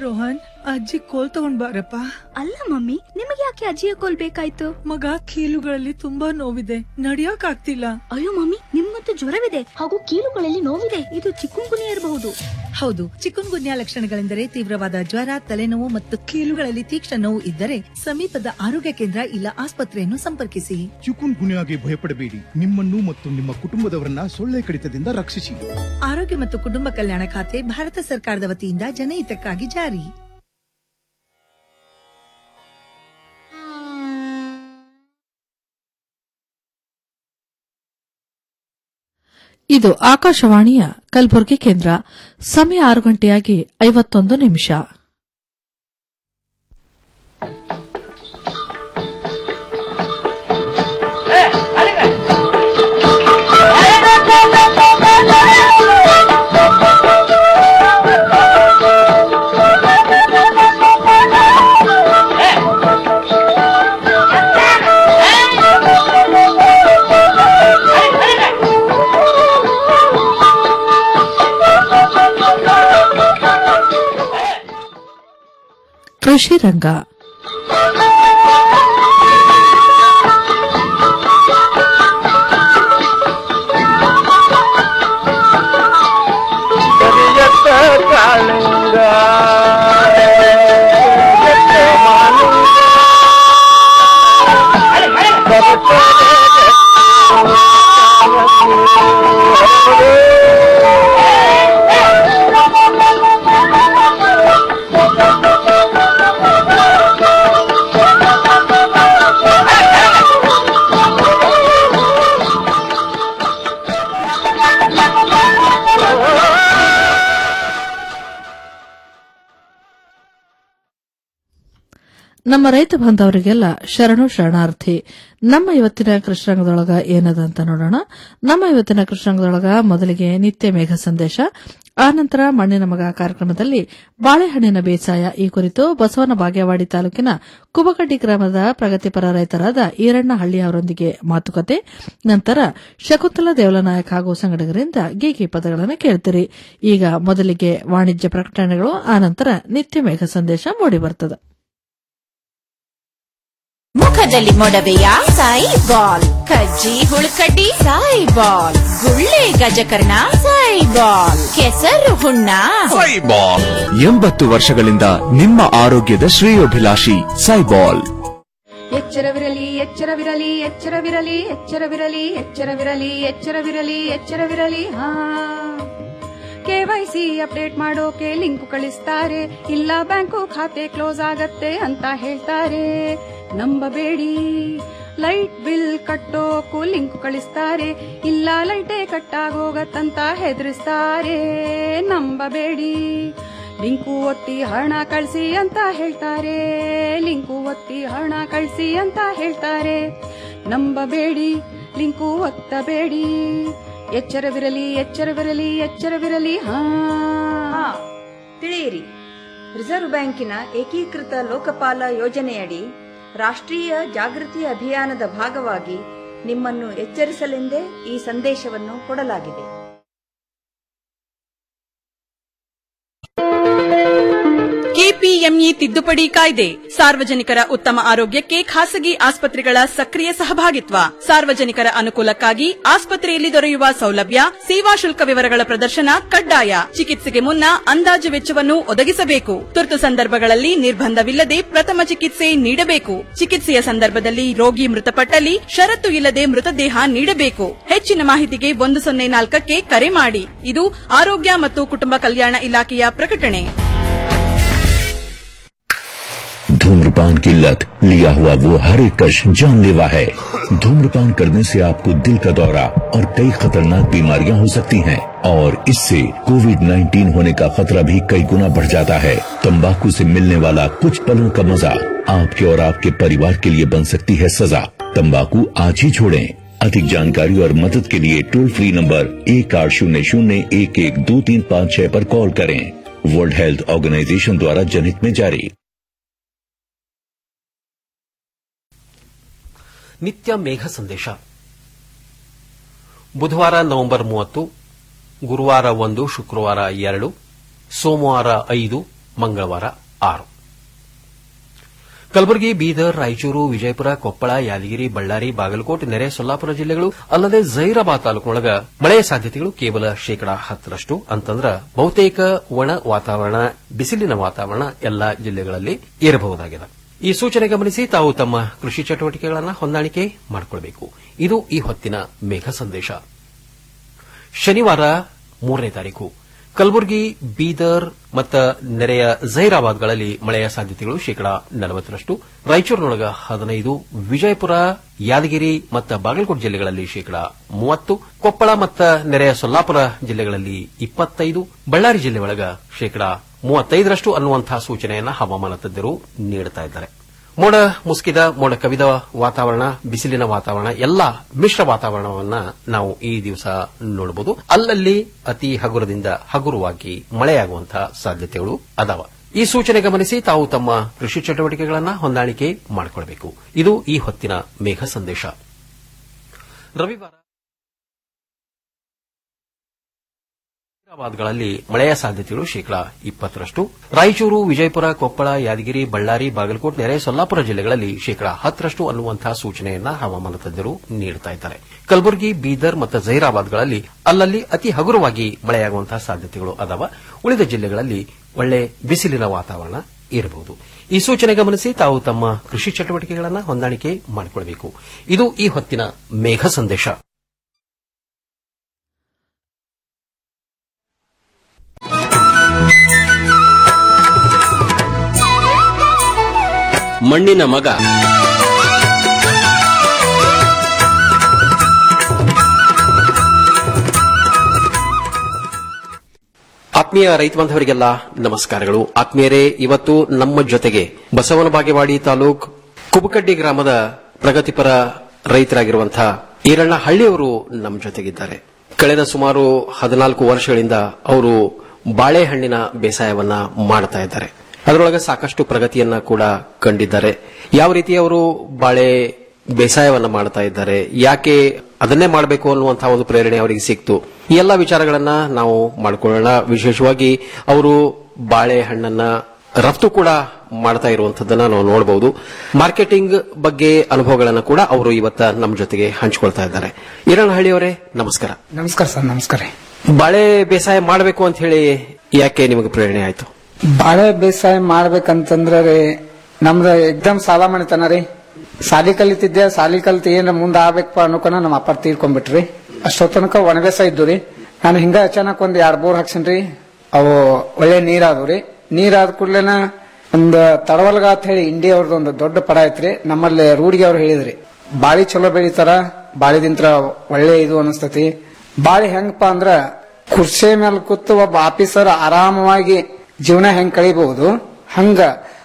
ರೋಹನ್ ಅಜ್ಜಿ ಕೋಲ್ ತಗೊಂಡ್ ಬಾರಪ್ಪ ಅಲ್ಲ ಮಮ್ಮಿ ನಿಮಗೆ ಯಾಕೆ ಅಜ್ಜಿಯ ಕೋಲ್ ಬೇಕಾಯ್ತು ಮಗ ಕೀಲುಗಳಲ್ಲಿ ತುಂಬಾ ನೋವಿದೆ ನಡಿಯಕ್ ಆಗ್ತಿಲ್ಲ ಅಯ್ಯೋ ಮಮ್ಮಿ ನಿಮ್ಮಂತೂ ಜ್ವರವಿದೆ ಹಾಗೂ ಕೀಲುಗಳಲ್ಲಿ ನೋವಿದೆ ಇದು ಚಿಕ್ಕುಂಗುನಿ ಇರಬಹುದು ಹೌದು ಚಿಕನ್ ಗುನ್ಯಾ ಲಕ್ಷಣಗಳೆಂದರೆ ತೀವ್ರವಾದ ಜ್ವರ ತಲೆನೋವು ಮತ್ತು ಕೀಲುಗಳಲ್ಲಿ ತೀಕ್ಷ್ಣ ನೋವು ಇದ್ದರೆ ಸಮೀಪದ ಆರೋಗ್ಯ ಕೇಂದ್ರ ಇಲ್ಲ ಆಸ್ಪತ್ರೆಯನ್ನು ಸಂಪರ್ಕಿಸಿ ಚಿಕುನ್ ಗುನ್ಯಾಗೆ ಭಯಪಡಬೇಡಿ ನಿಮ್ಮನ್ನು ಮತ್ತು ನಿಮ್ಮ ಕುಟುಂಬದವರನ್ನ ಸೊಳ್ಳೆ ಕಡಿತದಿಂದ ರಕ್ಷಿಸಿ ಆರೋಗ್ಯ ಮತ್ತು ಕುಟುಂಬ ಕಲ್ಯಾಣ ಖಾತೆ ಭಾರತ ಸರ್ಕಾರದ ವತಿಯಿಂದ ಜನಹಿತಕ್ಕಾಗಿ ಜಾರಿ ಇದು ಆಕಾಶವಾಣಿಯ ಕಲಬುರಗಿ ಕೇಂದ್ರ ಸಮಯ ಆರು ಗಂಟೆಯಾಗಿ ಐವತ್ತೊಂದು ನಿಮಿಷ ಕೃಷಿ ರಂಗ ಕರಿಯತ್ತ ಕಾಳಿಂಗ ಕರಿಯತ್ತ ಮಾಲಿಂಗ ನಮ್ಮ ರೈತ ಬಾಂಧವರಿಗೆಲ್ಲ ಶರಣು ಶರಣಾರ್ಥಿ ನಮ್ಮ ಇವತ್ತಿನ ಕೃಷ್ಣಾಂಗದೊಳಗ ಏನದ ಅಂತ ನೋಡೋಣ ನಮ್ಮ ಇವತ್ತಿನ ಕೃಷ್ಣಾಂಗದೊಳಗ ಮೊದಲಿಗೆ ನಿತ್ಯ ಮೇಘ ಸಂದೇಶ ಆನಂತರ ಮಣ್ಣಿನ ಮಗ ಕಾರ್ಯಕ್ರಮದಲ್ಲಿ ಬಾಳೆಹಣ್ಣಿನ ಬೇಸಾಯ ಈ ಕುರಿತು ಬಸವನ ಬಾಗೇವಾಡಿ ತಾಲೂಕಿನ ಕುಬಕಡ್ಡಿ ಗ್ರಾಮದ ಪ್ರಗತಿಪರ ರೈತರಾದ ಈರಣ್ಣ ಹಳ್ಳಿ ಅವರೊಂದಿಗೆ ಮಾತುಕತೆ ನಂತರ ಶಕುಂತಲಾ ದೇವಲನಾಯಕ್ ಹಾಗೂ ಸಂಘಟಕರಿಂದ ಗೀಗಿ ಪದಗಳನ್ನು ಕೇಳ್ತೀರಿ ಈಗ ಮೊದಲಿಗೆ ವಾಣಿಜ್ಯ ಪ್ರಕಟಣೆಗಳು ಆನಂತರ ನಿತ್ಯ ಮೇಘ ಸಂದೇಶ ಮೂಡಿಬರ್ತದೆ ಮುಖದಲ್ಲಿ ಮೊಡವೆಯ ಸಾಯಿ ಬಾಲ್ ಕಜ್ಜಿ ಹುಳುಕಡ್ಡಿ ಸಾಯಿ ಬಾಲ್ ಗುಳ್ಳೆ ಗಜಕರ್ಣ ಸಾಯಿ ಬಾಲ್ ಕೆಸರು ಹುಣ್ಣ ಸೈಬಾಲ್ ಎಂಬತ್ತು ವರ್ಷಗಳಿಂದ ನಿಮ್ಮ ಆರೋಗ್ಯದ ಶ್ರೇಯೋಭಿಲಾಷಿ ಸೈಬಾಲ್ ಎಚ್ಚರವಿರಲಿ ಎಚ್ಚರವಿರಲಿ ಎಚ್ಚರವಿರಲಿ ಎಚ್ಚರವಿರಲಿ ಎಚ್ಚರವಿರಲಿ ಎಚ್ಚರವಿರಲಿ ಎಚ್ಚರವಿರಲಿ ಹಾ ಕೆವೈಸಿ ಅಪ್ಡೇಟ್ ಮಾಡೋಕೆ ಲಿಂಕ್ ಕಳಿಸ್ತಾರೆ ಇಲ್ಲ ಬ್ಯಾಂಕು ಖಾತೆ ಕ್ಲೋಸ್ ಆಗತ್ತೆ ಅಂತ ಹೇಳ್ತಾರೆ ನಂಬಬೇಡಿ ಲೈಟ್ ಬಿಲ್ ಕಟ್ಟೋಕು ಲಿಂಕ್ ಕಳಿಸ್ತಾರೆ ಇಲ್ಲ ಲೈಟೇ ಕಟ್ಟಾಗೋಗತ್ತಂತ ಹೆದರಿಸ್ತಾರೆ ನಂಬಬೇಡಿ ಲಿಂಕು ಒತ್ತಿ ಹಣ ಕಳಿಸಿ ಅಂತ ಹೇಳ್ತಾರೆ ಲಿಂಕು ಒತ್ತಿ ಹಣ ಕಳಿಸಿ ಅಂತ ಹೇಳ್ತಾರೆ ನಂಬಬೇಡಿ ಲಿಂಕು ಒತ್ತಬೇಡಿ ಎಚ್ಚರವಿರಲಿ ಎಚ್ಚರವಿರಲಿ ಎಚ್ಚರವಿರಲಿ ಹಾ ತಿಳಿಯಿರಿ ರಿಸರ್ವ್ ಬ್ಯಾಂಕಿನ ಏಕೀಕೃತ ಲೋಕಪಾಲ ಯೋಜನೆಯಡಿ ರಾಷ್ಟ್ರೀಯ ಜಾಗೃತಿ ಅಭಿಯಾನದ ಭಾಗವಾಗಿ ನಿಮ್ಮನ್ನು ಎಚ್ಚರಿಸಲೆಂದೇ ಈ ಸಂದೇಶವನ್ನು ಕೊಡಲಾಗಿದೆ ಕೆಪಿಎಂಇ ತಿದ್ದುಪಡಿ ಕಾಯ್ದೆ ಸಾರ್ವಜನಿಕರ ಉತ್ತಮ ಆರೋಗ್ಯಕ್ಕೆ ಖಾಸಗಿ ಆಸ್ಪತ್ರೆಗಳ ಸಕ್ರಿಯ ಸಹಭಾಗಿತ್ವ ಸಾರ್ವಜನಿಕರ ಅನುಕೂಲಕ್ಕಾಗಿ ಆಸ್ಪತ್ರೆಯಲ್ಲಿ ದೊರೆಯುವ ಸೌಲಭ್ಯ ಸೇವಾ ಶುಲ್ಕ ವಿವರಗಳ ಪ್ರದರ್ಶನ ಕಡ್ಡಾಯ ಚಿಕಿತ್ಸೆಗೆ ಮುನ್ನ ಅಂದಾಜು ವೆಚ್ಚವನ್ನು ಒದಗಿಸಬೇಕು ತುರ್ತು ಸಂದರ್ಭಗಳಲ್ಲಿ ನಿರ್ಬಂಧವಿಲ್ಲದೆ ಪ್ರಥಮ ಚಿಕಿತ್ಸೆ ನೀಡಬೇಕು ಚಿಕಿತ್ಸೆಯ ಸಂದರ್ಭದಲ್ಲಿ ರೋಗಿ ಮೃತಪಟ್ಟಲ್ಲಿ ಷರತ್ತು ಇಲ್ಲದೆ ಮೃತದೇಹ ನೀಡಬೇಕು ಹೆಚ್ಚಿನ ಮಾಹಿತಿಗೆ ಒಂದು ಸೊನ್ನೆ ನಾಲ್ಕಕ್ಕೆ ಕರೆ ಮಾಡಿ ಇದು ಆರೋಗ್ಯ ಮತ್ತು ಕುಟುಂಬ ಕಲ್ಯಾಣ ಇಲಾಖೆಯ ಪ್ರಕಟಣೆ धूम्रपान की लत लिया हुआ वो हर एक कश जानलेवा है धूम्रपान करने से आपको दिल का दौरा और कई खतरनाक बीमारियां हो सकती हैं और इससे कोविड 19 होने का खतरा भी कई गुना बढ़ जाता है तंबाकू से मिलने वाला कुछ पलों का मजा आपके और आपके परिवार के लिए बन सकती है सजा तंबाकू आज ही छोड़ें अधिक जानकारी और मदद के लिए टोल फ्री नंबर एक आठ शून्य शून्य एक एक दो तीन पाँच छह पर कॉल करें वर्ल्ड हेल्थ ऑर्गेनाइजेशन द्वारा जनहित में जारी ನಿತ್ಯ ಮೇಘ ಸಂದೇಶ ಬುಧವಾರ ನವೆಂಬರ್ ಮೂವತ್ತು ಗುರುವಾರ ಒಂದು ಶುಕ್ರವಾರ ಎರಡು ಸೋಮವಾರ ಐದು ಮಂಗಳವಾರ ಆರು ಕಲಬುರಗಿ ಬೀದರ್ ರಾಯಚೂರು ವಿಜಯಪುರ ಕೊಪ್ಪಳ ಯಾದಗಿರಿ ಬಳ್ಳಾರಿ ಬಾಗಲಕೋಟೆ ನೆರೆ ಸೊಲ್ಲಾಪುರ ಜಿಲ್ಲೆಗಳು ಅಲ್ಲದೆ ಜೈರಾಬಾದ್ ತಾಲೂಕಿನೊಳಗ ಮಳೆಯ ಸಾಧ್ಯತೆಗಳು ಕೇವಲ ಶೇಕಡಾ ಹತ್ತರಷ್ಟು ಅಂತಂದ್ರ ಬಹುತೇಕ ಒಣ ವಾತಾವರಣ ಬಿಸಿಲಿನ ವಾತಾವರಣ ಎಲ್ಲಾ ಜಿಲ್ಲೆಗಳಲ್ಲಿ ಇರಬಹುದಾಗಿದೆ ಈ ಸೂಚನೆ ಗಮನಿಸಿ ತಾವು ತಮ್ಮ ಕೃಷಿ ಚಟುವಟಿಕೆಗಳನ್ನು ಹೊಂದಾಣಿಕೆ ಮಾಡಿಕೊಳ್ಳಬೇಕು ಇದು ಈ ಹೊತ್ತಿನ ಮೇಘ ಸಂದೇಶ ಶನಿವಾರ ಮೂರನೇ ತಾರೀಕು ಕಲಬುರಗಿ ಬೀದರ್ ಮತ್ತು ನೆರೆಯ ಜೈರಾಬಾದ್ಗಳಲ್ಲಿ ಮಳೆಯ ಸಾಧ್ಯತೆಗಳು ಶೇಕಡಾ ನಲವತ್ತರಷ್ಟು ರಾಯಚೂರಿನೊಳಗ ಹದಿನೈದು ವಿಜಯಪುರ ಯಾದಗಿರಿ ಮತ್ತು ಬಾಗಲಕೋಟೆ ಜಿಲ್ಲೆಗಳಲ್ಲಿ ಶೇಕಡಾ ಮೂವತ್ತು ಕೊಪ್ಪಳ ಮತ್ತು ನೆರೆಯ ಸೊಲ್ಲಾಪುರ ಜಿಲ್ಲೆಗಳಲ್ಲಿ ಇಪ್ಪತ್ತೈದು ಬಳ್ಳಾರಿ ಜಿಲ್ಲೆ ಒಳಗ ಶೇಕಡಾ ಮೂವತ್ತೈದರಷ್ಟು ಅನ್ನುವಂತಹ ಸೂಚನೆಯನ್ನು ಹವಾಮಾನ ತಜ್ಞರು ನೀಡುತ್ತಾ ಇದ್ದಾರೆ ಮೋಡ ಮುಸುಕಿದ ಮೋಡ ಕವಿದ ವಾತಾವರಣ ಬಿಸಿಲಿನ ವಾತಾವರಣ ಎಲ್ಲ ಮಿಶ್ರ ವಾತಾವರಣವನ್ನ ನಾವು ಈ ದಿವಸ ನೋಡಬಹುದು ಅಲ್ಲಲ್ಲಿ ಅತಿ ಹಗುರದಿಂದ ಹಗುರವಾಗಿ ಮಳೆಯಾಗುವಂತಹ ಸಾಧ್ಯತೆಗಳು ಅದಾವ ಈ ಸೂಚನೆ ಗಮನಿಸಿ ತಾವು ತಮ್ಮ ಕೃಷಿ ಚಟುವಟಿಕೆಗಳನ್ನು ಹೊಂದಾಣಿಕೆ ಮಾಡಿಕೊಳ್ಳಬೇಕು ಇದು ಈ ಹೊತ್ತಿನ ಮೇಘ ಸಂದೇಶ ರವಿವಾರ ಹೈದರಾಬಾದ್ಗಳಲ್ಲಿ ಮಳೆಯ ಸಾಧ್ಯತೆಗಳು ಶೇಕಡಾ ಇಪ್ಪತ್ತರಷ್ಟು ರಾಯಚೂರು ವಿಜಯಪುರ ಕೊಪ್ಪಳ ಯಾದಗಿರಿ ಬಳ್ಳಾರಿ ಬಾಗಲಕೋಟೆ ನೆರೆ ಸೊಲ್ಲಾಪುರ ಜಿಲ್ಲೆಗಳಲ್ಲಿ ಶೇಕಡಾ ಹತ್ತರಷ್ಟು ಅನ್ನುವಂತಹ ಸೂಚನೆಯನ್ನ ಹವಾಮಾನ ತಜ್ಞರು ನೀಡುತ್ತಾ ಇದ್ದಾರೆ ಕಲಬುರಗಿ ಬೀದರ್ ಮತ್ತು ಜೈರಾಬಾದ್ಗಳಲ್ಲಿ ಅಲ್ಲಲ್ಲಿ ಅತಿ ಹಗುರವಾಗಿ ಮಳೆಯಾಗುವಂತಹ ಸಾಧ್ಯತೆಗಳು ಅದಾವ ಉಳಿದ ಜಿಲ್ಲೆಗಳಲ್ಲಿ ಒಳ್ಳೆ ಬಿಸಿಲಿನ ವಾತಾವರಣ ಇರಬಹುದು ಈ ಸೂಚನೆ ಗಮನಿಸಿ ತಾವು ತಮ್ಮ ಕೃಷಿ ಚಟುವಟಿಕೆಗಳನ್ನು ಹೊಂದಾಣಿಕೆ ಮಾಡಿಕೊಳ್ಳಬೇಕು ಇದು ಈ ಹೊತ್ತಿನ ಮೇಘ ಸಂದೇಶ ಮಣ್ಣಿನ ಮಗ ಆತ್ಮೀಯ ರೈತ ಬಾಂಧವರಿಗೆಲ್ಲ ನಮಸ್ಕಾರಗಳು ಆತ್ಮೀಯರೇ ಇವತ್ತು ನಮ್ಮ ಜೊತೆಗೆ ಬಸವನ ಬಾಗೇವಾಡಿ ತಾಲೂಕ್ ಕುಬಕಡ್ಡಿ ಗ್ರಾಮದ ಪ್ರಗತಿಪರ ರೈತರಾಗಿರುವಂತಹ ಈರಣ್ಣ ಹಳ್ಳಿಯವರು ನಮ್ಮ ಜೊತೆಗಿದ್ದಾರೆ ಕಳೆದ ಸುಮಾರು ಹದಿನಾಲ್ಕು ವರ್ಷಗಳಿಂದ ಅವರು ಬಾಳೆಹಣ್ಣಿನ ಬೇಸಾಯವನ್ನ ಮಾಡ್ತಾ ಇದ್ದಾರೆ ಅದರೊಳಗೆ ಸಾಕಷ್ಟು ಪ್ರಗತಿಯನ್ನ ಕೂಡ ಕಂಡಿದ್ದಾರೆ ಯಾವ ರೀತಿ ಅವರು ಬಾಳೆ ಬೇಸಾಯವನ್ನ ಮಾಡ್ತಾ ಇದ್ದಾರೆ ಯಾಕೆ ಅದನ್ನೇ ಮಾಡಬೇಕು ಅನ್ನುವಂತಹ ಒಂದು ಪ್ರೇರಣೆ ಅವರಿಗೆ ಸಿಕ್ತು ಈ ಎಲ್ಲ ವಿಚಾರಗಳನ್ನ ನಾವು ಮಾಡಿಕೊಳ್ಳೋಣ ವಿಶೇಷವಾಗಿ ಅವರು ಬಾಳೆಹಣ್ಣನ್ನ ರಫ್ತು ಕೂಡ ಮಾಡ್ತಾ ಇರುವಂತದ್ದನ್ನ ನಾವು ನೋಡಬಹುದು ಮಾರ್ಕೆಟಿಂಗ್ ಬಗ್ಗೆ ಅನುಭವಗಳನ್ನ ಕೂಡ ಅವರು ಇವತ್ತ ನಮ್ಮ ಜೊತೆಗೆ ಹಂಚಿಕೊಳ್ತಾ ಇದ್ದಾರೆ ಈರಣ್ಣಹಳ್ಳಿಯವರೇ ನಮಸ್ಕಾರ ನಮಸ್ಕಾರ ಸರ್ ನಮಸ್ಕಾರ ಬಾಳೆ ಬೇಸಾಯ ಮಾಡಬೇಕು ಅಂತ ಹೇಳಿ ಯಾಕೆ ನಿಮಗೆ ಪ್ರೇರಣೆ ಆಯ್ತು ಬಾಳೆ ಬೇಸಾಯ ಮಾಡ್ಬೇಕಂತಂದ್ರ ರೀ ನಮ್ದು ಎಕ್ದಮ್ ಸಾಲ ಮಣಿತನ ರೀ ಸಾಲಿ ಕಲಿತಿದ್ದೆ ಸಾಲಿ ಕಲಿತು ಏನ್ ಮುಂದೆ ಆಗ್ಬೇಕಪ್ಪ ಅನ್ನೋಕನ ನಮ್ಮ ಅಪ್ಪ ತೀರ್ಕೊಂಡ್ಬಿಟ್ರಿ ಅಷ್ಟೋ ತನಕ ಒಣ ಬೇಸಾಯ ಇದ್ದು ರೀ ನಾನು ಹಿಂಗ ಅಚಾನಕ್ ಒಂದ್ ಎರಡ್ ಬೋರ್ ಹಾಕ್ಸಿನ್ರಿ ಅವು ಒಳ್ಳೆ ನೀರಾದವು ರೀ ನೀರಾದ ಕೂಡ್ಲೇನ ಒಂದ್ ತಡವಲ್ಗ ಅಂತ ಹೇಳಿ ಇಂಡಿಯಾ ಅವ್ರದ್ದು ಒಂದು ದೊಡ್ಡ ಪಡ ಐತ್ರಿ ನಮ್ಮಲ್ಲಿ ರೂಢಿಗೆ ಅವ್ರು ಹೇಳಿದ್ರಿ ಬಾಳಿ ಚಲೋ ಬೆಳಿತಾರ ಬಾಳಿದಿಂತ್ರ ಒಳ್ಳೆ ಇದು ಅನಸ್ತತಿ ಬಾಳಿ ಹೆಂಗಪ್ಪ ಅಂದ್ರ ಕುರ್ಚಿ ಮೇಲೆ ಕೂತು ಒಬ್ಬ ಆಫೀಸರ್ ಆರಾಮವಾಗಿ ಜೀವನ ಹೆಂಗ್ ಕಳಿಬಹುದು ಹಂಗ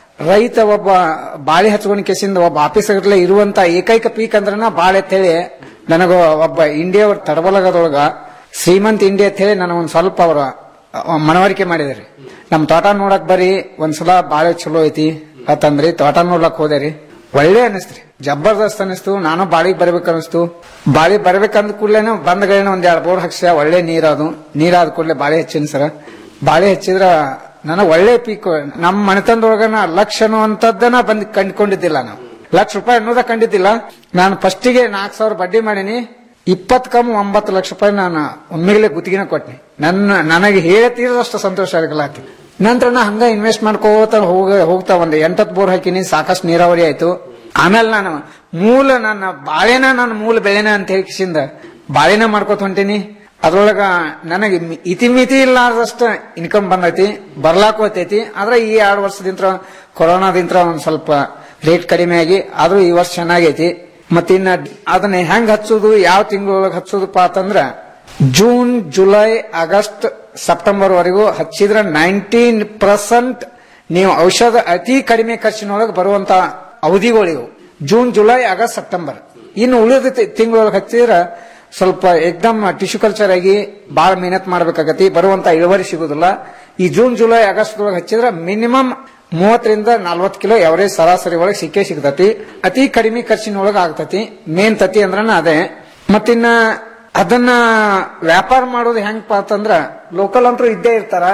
ರೈತ ಒಬ್ಬ ಬಾಳೆ ಹಚ್ಕೊಂಡ್ ಕೆಸಿಂದ ಒಬ್ಬ ಆಫೀಸರ್ ಇರುವಂತ ಏಕೈಕ ಪೀಕ್ ಅಂದ್ರನ ಬಾಳೆ ಅಂತೇಳಿ ನನಗ ಒಬ್ಬ ಇಂಡಿಯಾ ಅವ್ರ ತಡಬಲಗದೊಳಗ ಶ್ರೀಮಂತ್ ಇಂಡಿಯಾ ಅಂತ ಹೇಳಿ ನನಗೆ ಒಂದ್ ಸ್ವಲ್ಪ ಅವರ ಮನವರಿಕೆ ಮಾಡಿದ್ರಿ ನಮ್ ತೋಟ ನೋಡಕ್ ಬರೀ ಒಂದ್ಸಲ ಬಾಳೆ ಚಲೋ ಐತಿ ಅಂತಂದ್ರಿ ತೋಟ ನೋಡ್ಲಕ್ ಹೋದೇರಿ ಒಳ್ಳೆ ಅನಿಸ್ತ್ರಿ ಜಬರ್ದಸ್ತ್ ಅನಿಸ್ತು ನಾನು ಬಾಳಿಗೆ ಬರ್ಬೇಕು ಅನಿಸ್ತು ಬಾಳಿ ಬರ್ಬೇಕಂದ ಕೂಡ್ಲೇನೆ ಬಂದಗಳೇನ ಒಂದ್ ಎರಡು ಬೋರ್ ಹಾಕ್ಸ ಒಳ್ಳೆ ನೀರದು ನೀರಾದ ಕೂಡಲೇ ಬಾಳೆ ಹೆಚ್ಚಿನ ಸರ ಬಾಳೆ ಹೆಚ್ಚಿದ್ರ ನನಗೆ ಒಳ್ಳೆ ಪೀಕ್ ನಮ್ಮ ಮನೆತನದೊಳಗನ ಲಕ್ಷ ಅನ್ನುವಂಥದ್ದನ್ನ ಬಂದ್ ಕಂಡ್ಕೊಂಡಿದ್ದಿಲ್ಲ ನಾವು ಲಕ್ಷ ರೂಪಾಯಿ ಅನ್ನೋದ ಕಂಡಿದ್ದಿಲ್ಲ ನಾನು ಫಸ್ಟಿಗೆ ನಾಲ್ಕು ಸಾವಿರ ಬಡ್ಡಿ ಮಾಡೀನಿ ಇಪ್ಪತ್ ಕಮ್ ಒಂಬತ್ತು ಲಕ್ಷ ರೂಪಾಯಿ ನಾನು ಒಮ್ಮೆಗಲೇ ಗುತ್ತಿಗೆನ ಕೊಟ್ನಿ ನನ್ನ ನನಗೆ ಹೇಳತೀರದಷ್ಟು ಸಂತೋಷ ಆಗಲಾತಿ ನಂತರ ನಾ ಹಂಗ ಇನ್ವೆಸ್ಟ್ ಮಾಡ್ಕೋತ ಹೋಗ ಹೋಗ್ತಾ ಒಂದ್ ಎಂಟತ್ ಬೋರ್ ಹಾಕಿನಿ ಸಾಕಷ್ಟು ನೀರಾವರಿ ಆಯ್ತು ಆಮೇಲೆ ನಾನು ಮೂಲ ನನ್ನ ಬಾಳೆನ ನನ್ನ ಮೂಲ ಬೆಳೆನ ಅಂತ ಹೇಳಿಸಿಂದ ಬಾಳೆನ ಮಾಡ್ಕೋತ ಹೊಂಟೀನಿ ಅದ್ರೊಳಗ ನನಗೆ ಮಿ- ಇತಿಮಿತಿ ಇಲ್ಲಾರ್ದಷ್ಟ ಇನ್ಕಮ್ ಬಂದೈತಿ ಬರ್ಲಾಕ್ ಹೋತೈತಿ ಆದ್ರೆ ಈ ಎರಡು ವರ್ಷದಿಂತ್ರ ಕೊರೋನಾದಿಂತ್ರ ಒಂದ್ ಸ್ವಲ್ಪ ರೇಟ್ ಕಡಿಮೆ ಆಗಿ ಆದ್ರೂ ಈ ವರ್ಷ ಚೆನ್ನಾಗೈತಿ ಮತ್ತಿನ್ನ ಅದನ್ನ ಹೆಂಗ್ ಹಚ್ಚೋದು ಯಾವ ತಿಂಗಳೊಳಗೆ ಹಚ್ಚೋದಪ್ಪ ಅಂತಂದ್ರ ಜೂನ್ ಜುಲೈ ಆಗಸ್ಟ್ ಸೆಪ್ಟೆಂಬರ್ ವರೆಗೂ ಹಚ್ಚಿದ್ರ ನೈನ್ಟೀನ್ ಪರ್ಸೆಂಟ್ ನೀವು ಔಷಧ ಅತಿ ಕಡಿಮೆ ಖರ್ಚಿನೊಳಗೆ ಬರುವಂತ ಅವಧಿಗಳಿವು ಜೂನ್ ಜುಲೈ ಆಗಸ್ಟ್ ಸೆಪ್ಟೆಂಬರ್ ಇನ್ನು ಉಳಿದ ತಿಂಗಳೊಳಗೆ ಹಚ್ಚಿದ್ರ ಸ್ವಲ್ಪ ಎಕ್ದಮ್ ಟಿಶ್ಯೂ ಕಲ್ಚರ್ ಆಗಿ ಬಹಳ ಮೆಹನತ್ ಮಾಡ್ಬೇಕಾಗತಿ ಬರುವಂತ ಇಳುವರಿ ಸಿಗುದಿಲ್ಲ ಈ ಜೂನ್ ಜುಲೈ ಆಗಸ್ಟ್ ಒಳಗೆ ಹಚ್ಚಿದ್ರ ಮಿನಿಮಮ್ ಮೂವತ್ತರಿಂದ ನಲ್ವತ್ತು ಕಿಲೋ ಎವರೇಜ್ ಸರಾಸರಿ ಒಳಗೆ ಸಿಕ್ಕೇ ಸಿಗ್ತತಿ ಅತಿ ಕಡಿಮೆ ಖರ್ಚಿನೊಳಗೆ ಆಗ್ತತಿ ಮೇನ್ ತತಿ ಅಂದ್ರನ ಅದೇ ಮತ್ತಿನ್ನ ಅದನ್ನ ವ್ಯಾಪಾರ ಮಾಡೋದು ಹೆಂಗಪ್ಪ ಅಂತಂದ್ರ ಲೋಕಲ್ ಅಂತೂ ಇದ್ದೇ ಇರ್ತಾರ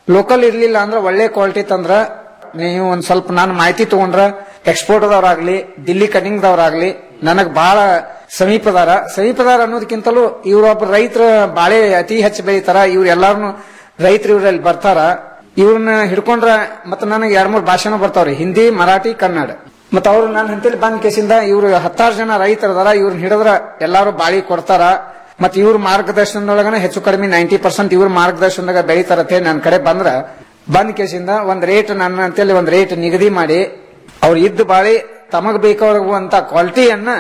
ಲೋಕಲ್ ಇರ್ಲಿಲ್ಲ ಅಂದ್ರೆ ಒಳ್ಳೆ ಕ್ವಾಲಿಟಿ ತಂದ್ರ ನೀವು ಒಂದ್ ಸ್ವಲ್ಪ ನಾನು ಮಾಹಿತಿ ತಗೊಂಡ್ರ ಎಕ್ಸ್ಪೋರ್ಟ್ದವ್ರಾಗ್ಲಿ ದಿಲ್ಲಿ ಕಟಿಂಗ್ದವ್ರಾಗ್ಲಿ ನನಗ್ ಬಹಳ ಸಮೀಪದಾರ ಸಮೀಪದಾರ ಅನ್ನೋದಕ್ಕಿಂತಲೂ ಇವ್ರೊಬ್ಬ ರೈತರ ಬಾಳೆ ಅತಿ ಹೆಚ್ಚು ಬೆಳಿತಾರ ಇವ್ರು ಎಲ್ಲಾರು ರೈತರು ಇವ್ರಲ್ಲಿ ಬರ್ತಾರ ಇವ್ರನ್ನ ಹಿಡ್ಕೊಂಡ್ರ ಮತ್ತ ನನಗೆ ಎರಡ್ ಮೂರ್ ಭಾಷೆನೂ ಬರ್ತಾವ್ರಿ ಹಿಂದಿ ಮರಾಠಿ ಕನ್ನಡ ಮತ್ತ ಅವ್ರು ನನ್ನ ಹಿಂತಲ್ಲಿ ಬಂದ್ ಕೇಸಿಂದ ಇವ್ರು ಹತ್ತಾರು ಜನ ರೈತರದಾರ ಇವ್ರನ್ನ ಹಿಡಿದ್ರ ಎಲ್ಲಾರು ಬಾಳಿ ಕೊಡ್ತಾರ ಮತ್ ಇವ್ರ ಮಾರ್ಗದರ್ಶನದೊಳಗನ ಹೆಚ್ಚು ಕಡಿಮೆ ನೈಂಟಿ ಪರ್ಸೆಂಟ್ ಇವ್ರ ಮಾರ್ಗದರ್ಶನದಾಗ ಬೆಳಿತಾರತ್ತೆ ನನ್ನ ಕಡೆ ಬಂದ್ರ ಬಂದ್ ಕೇಸಿಂದ ಒಂದ್ ರೇಟ್ ನನ್ನ ಅಂತೇಳಿ ಒಂದ್ ರೇಟ್ ನಿಗದಿ ಮಾಡಿ ಅವ್ರು ಇದ್ದ ಬಾಳಿ ತಮಗ್ ಬೇಕಾಗುವಂತ ಕ್ವಾಲಿಟಿಯನ್ನ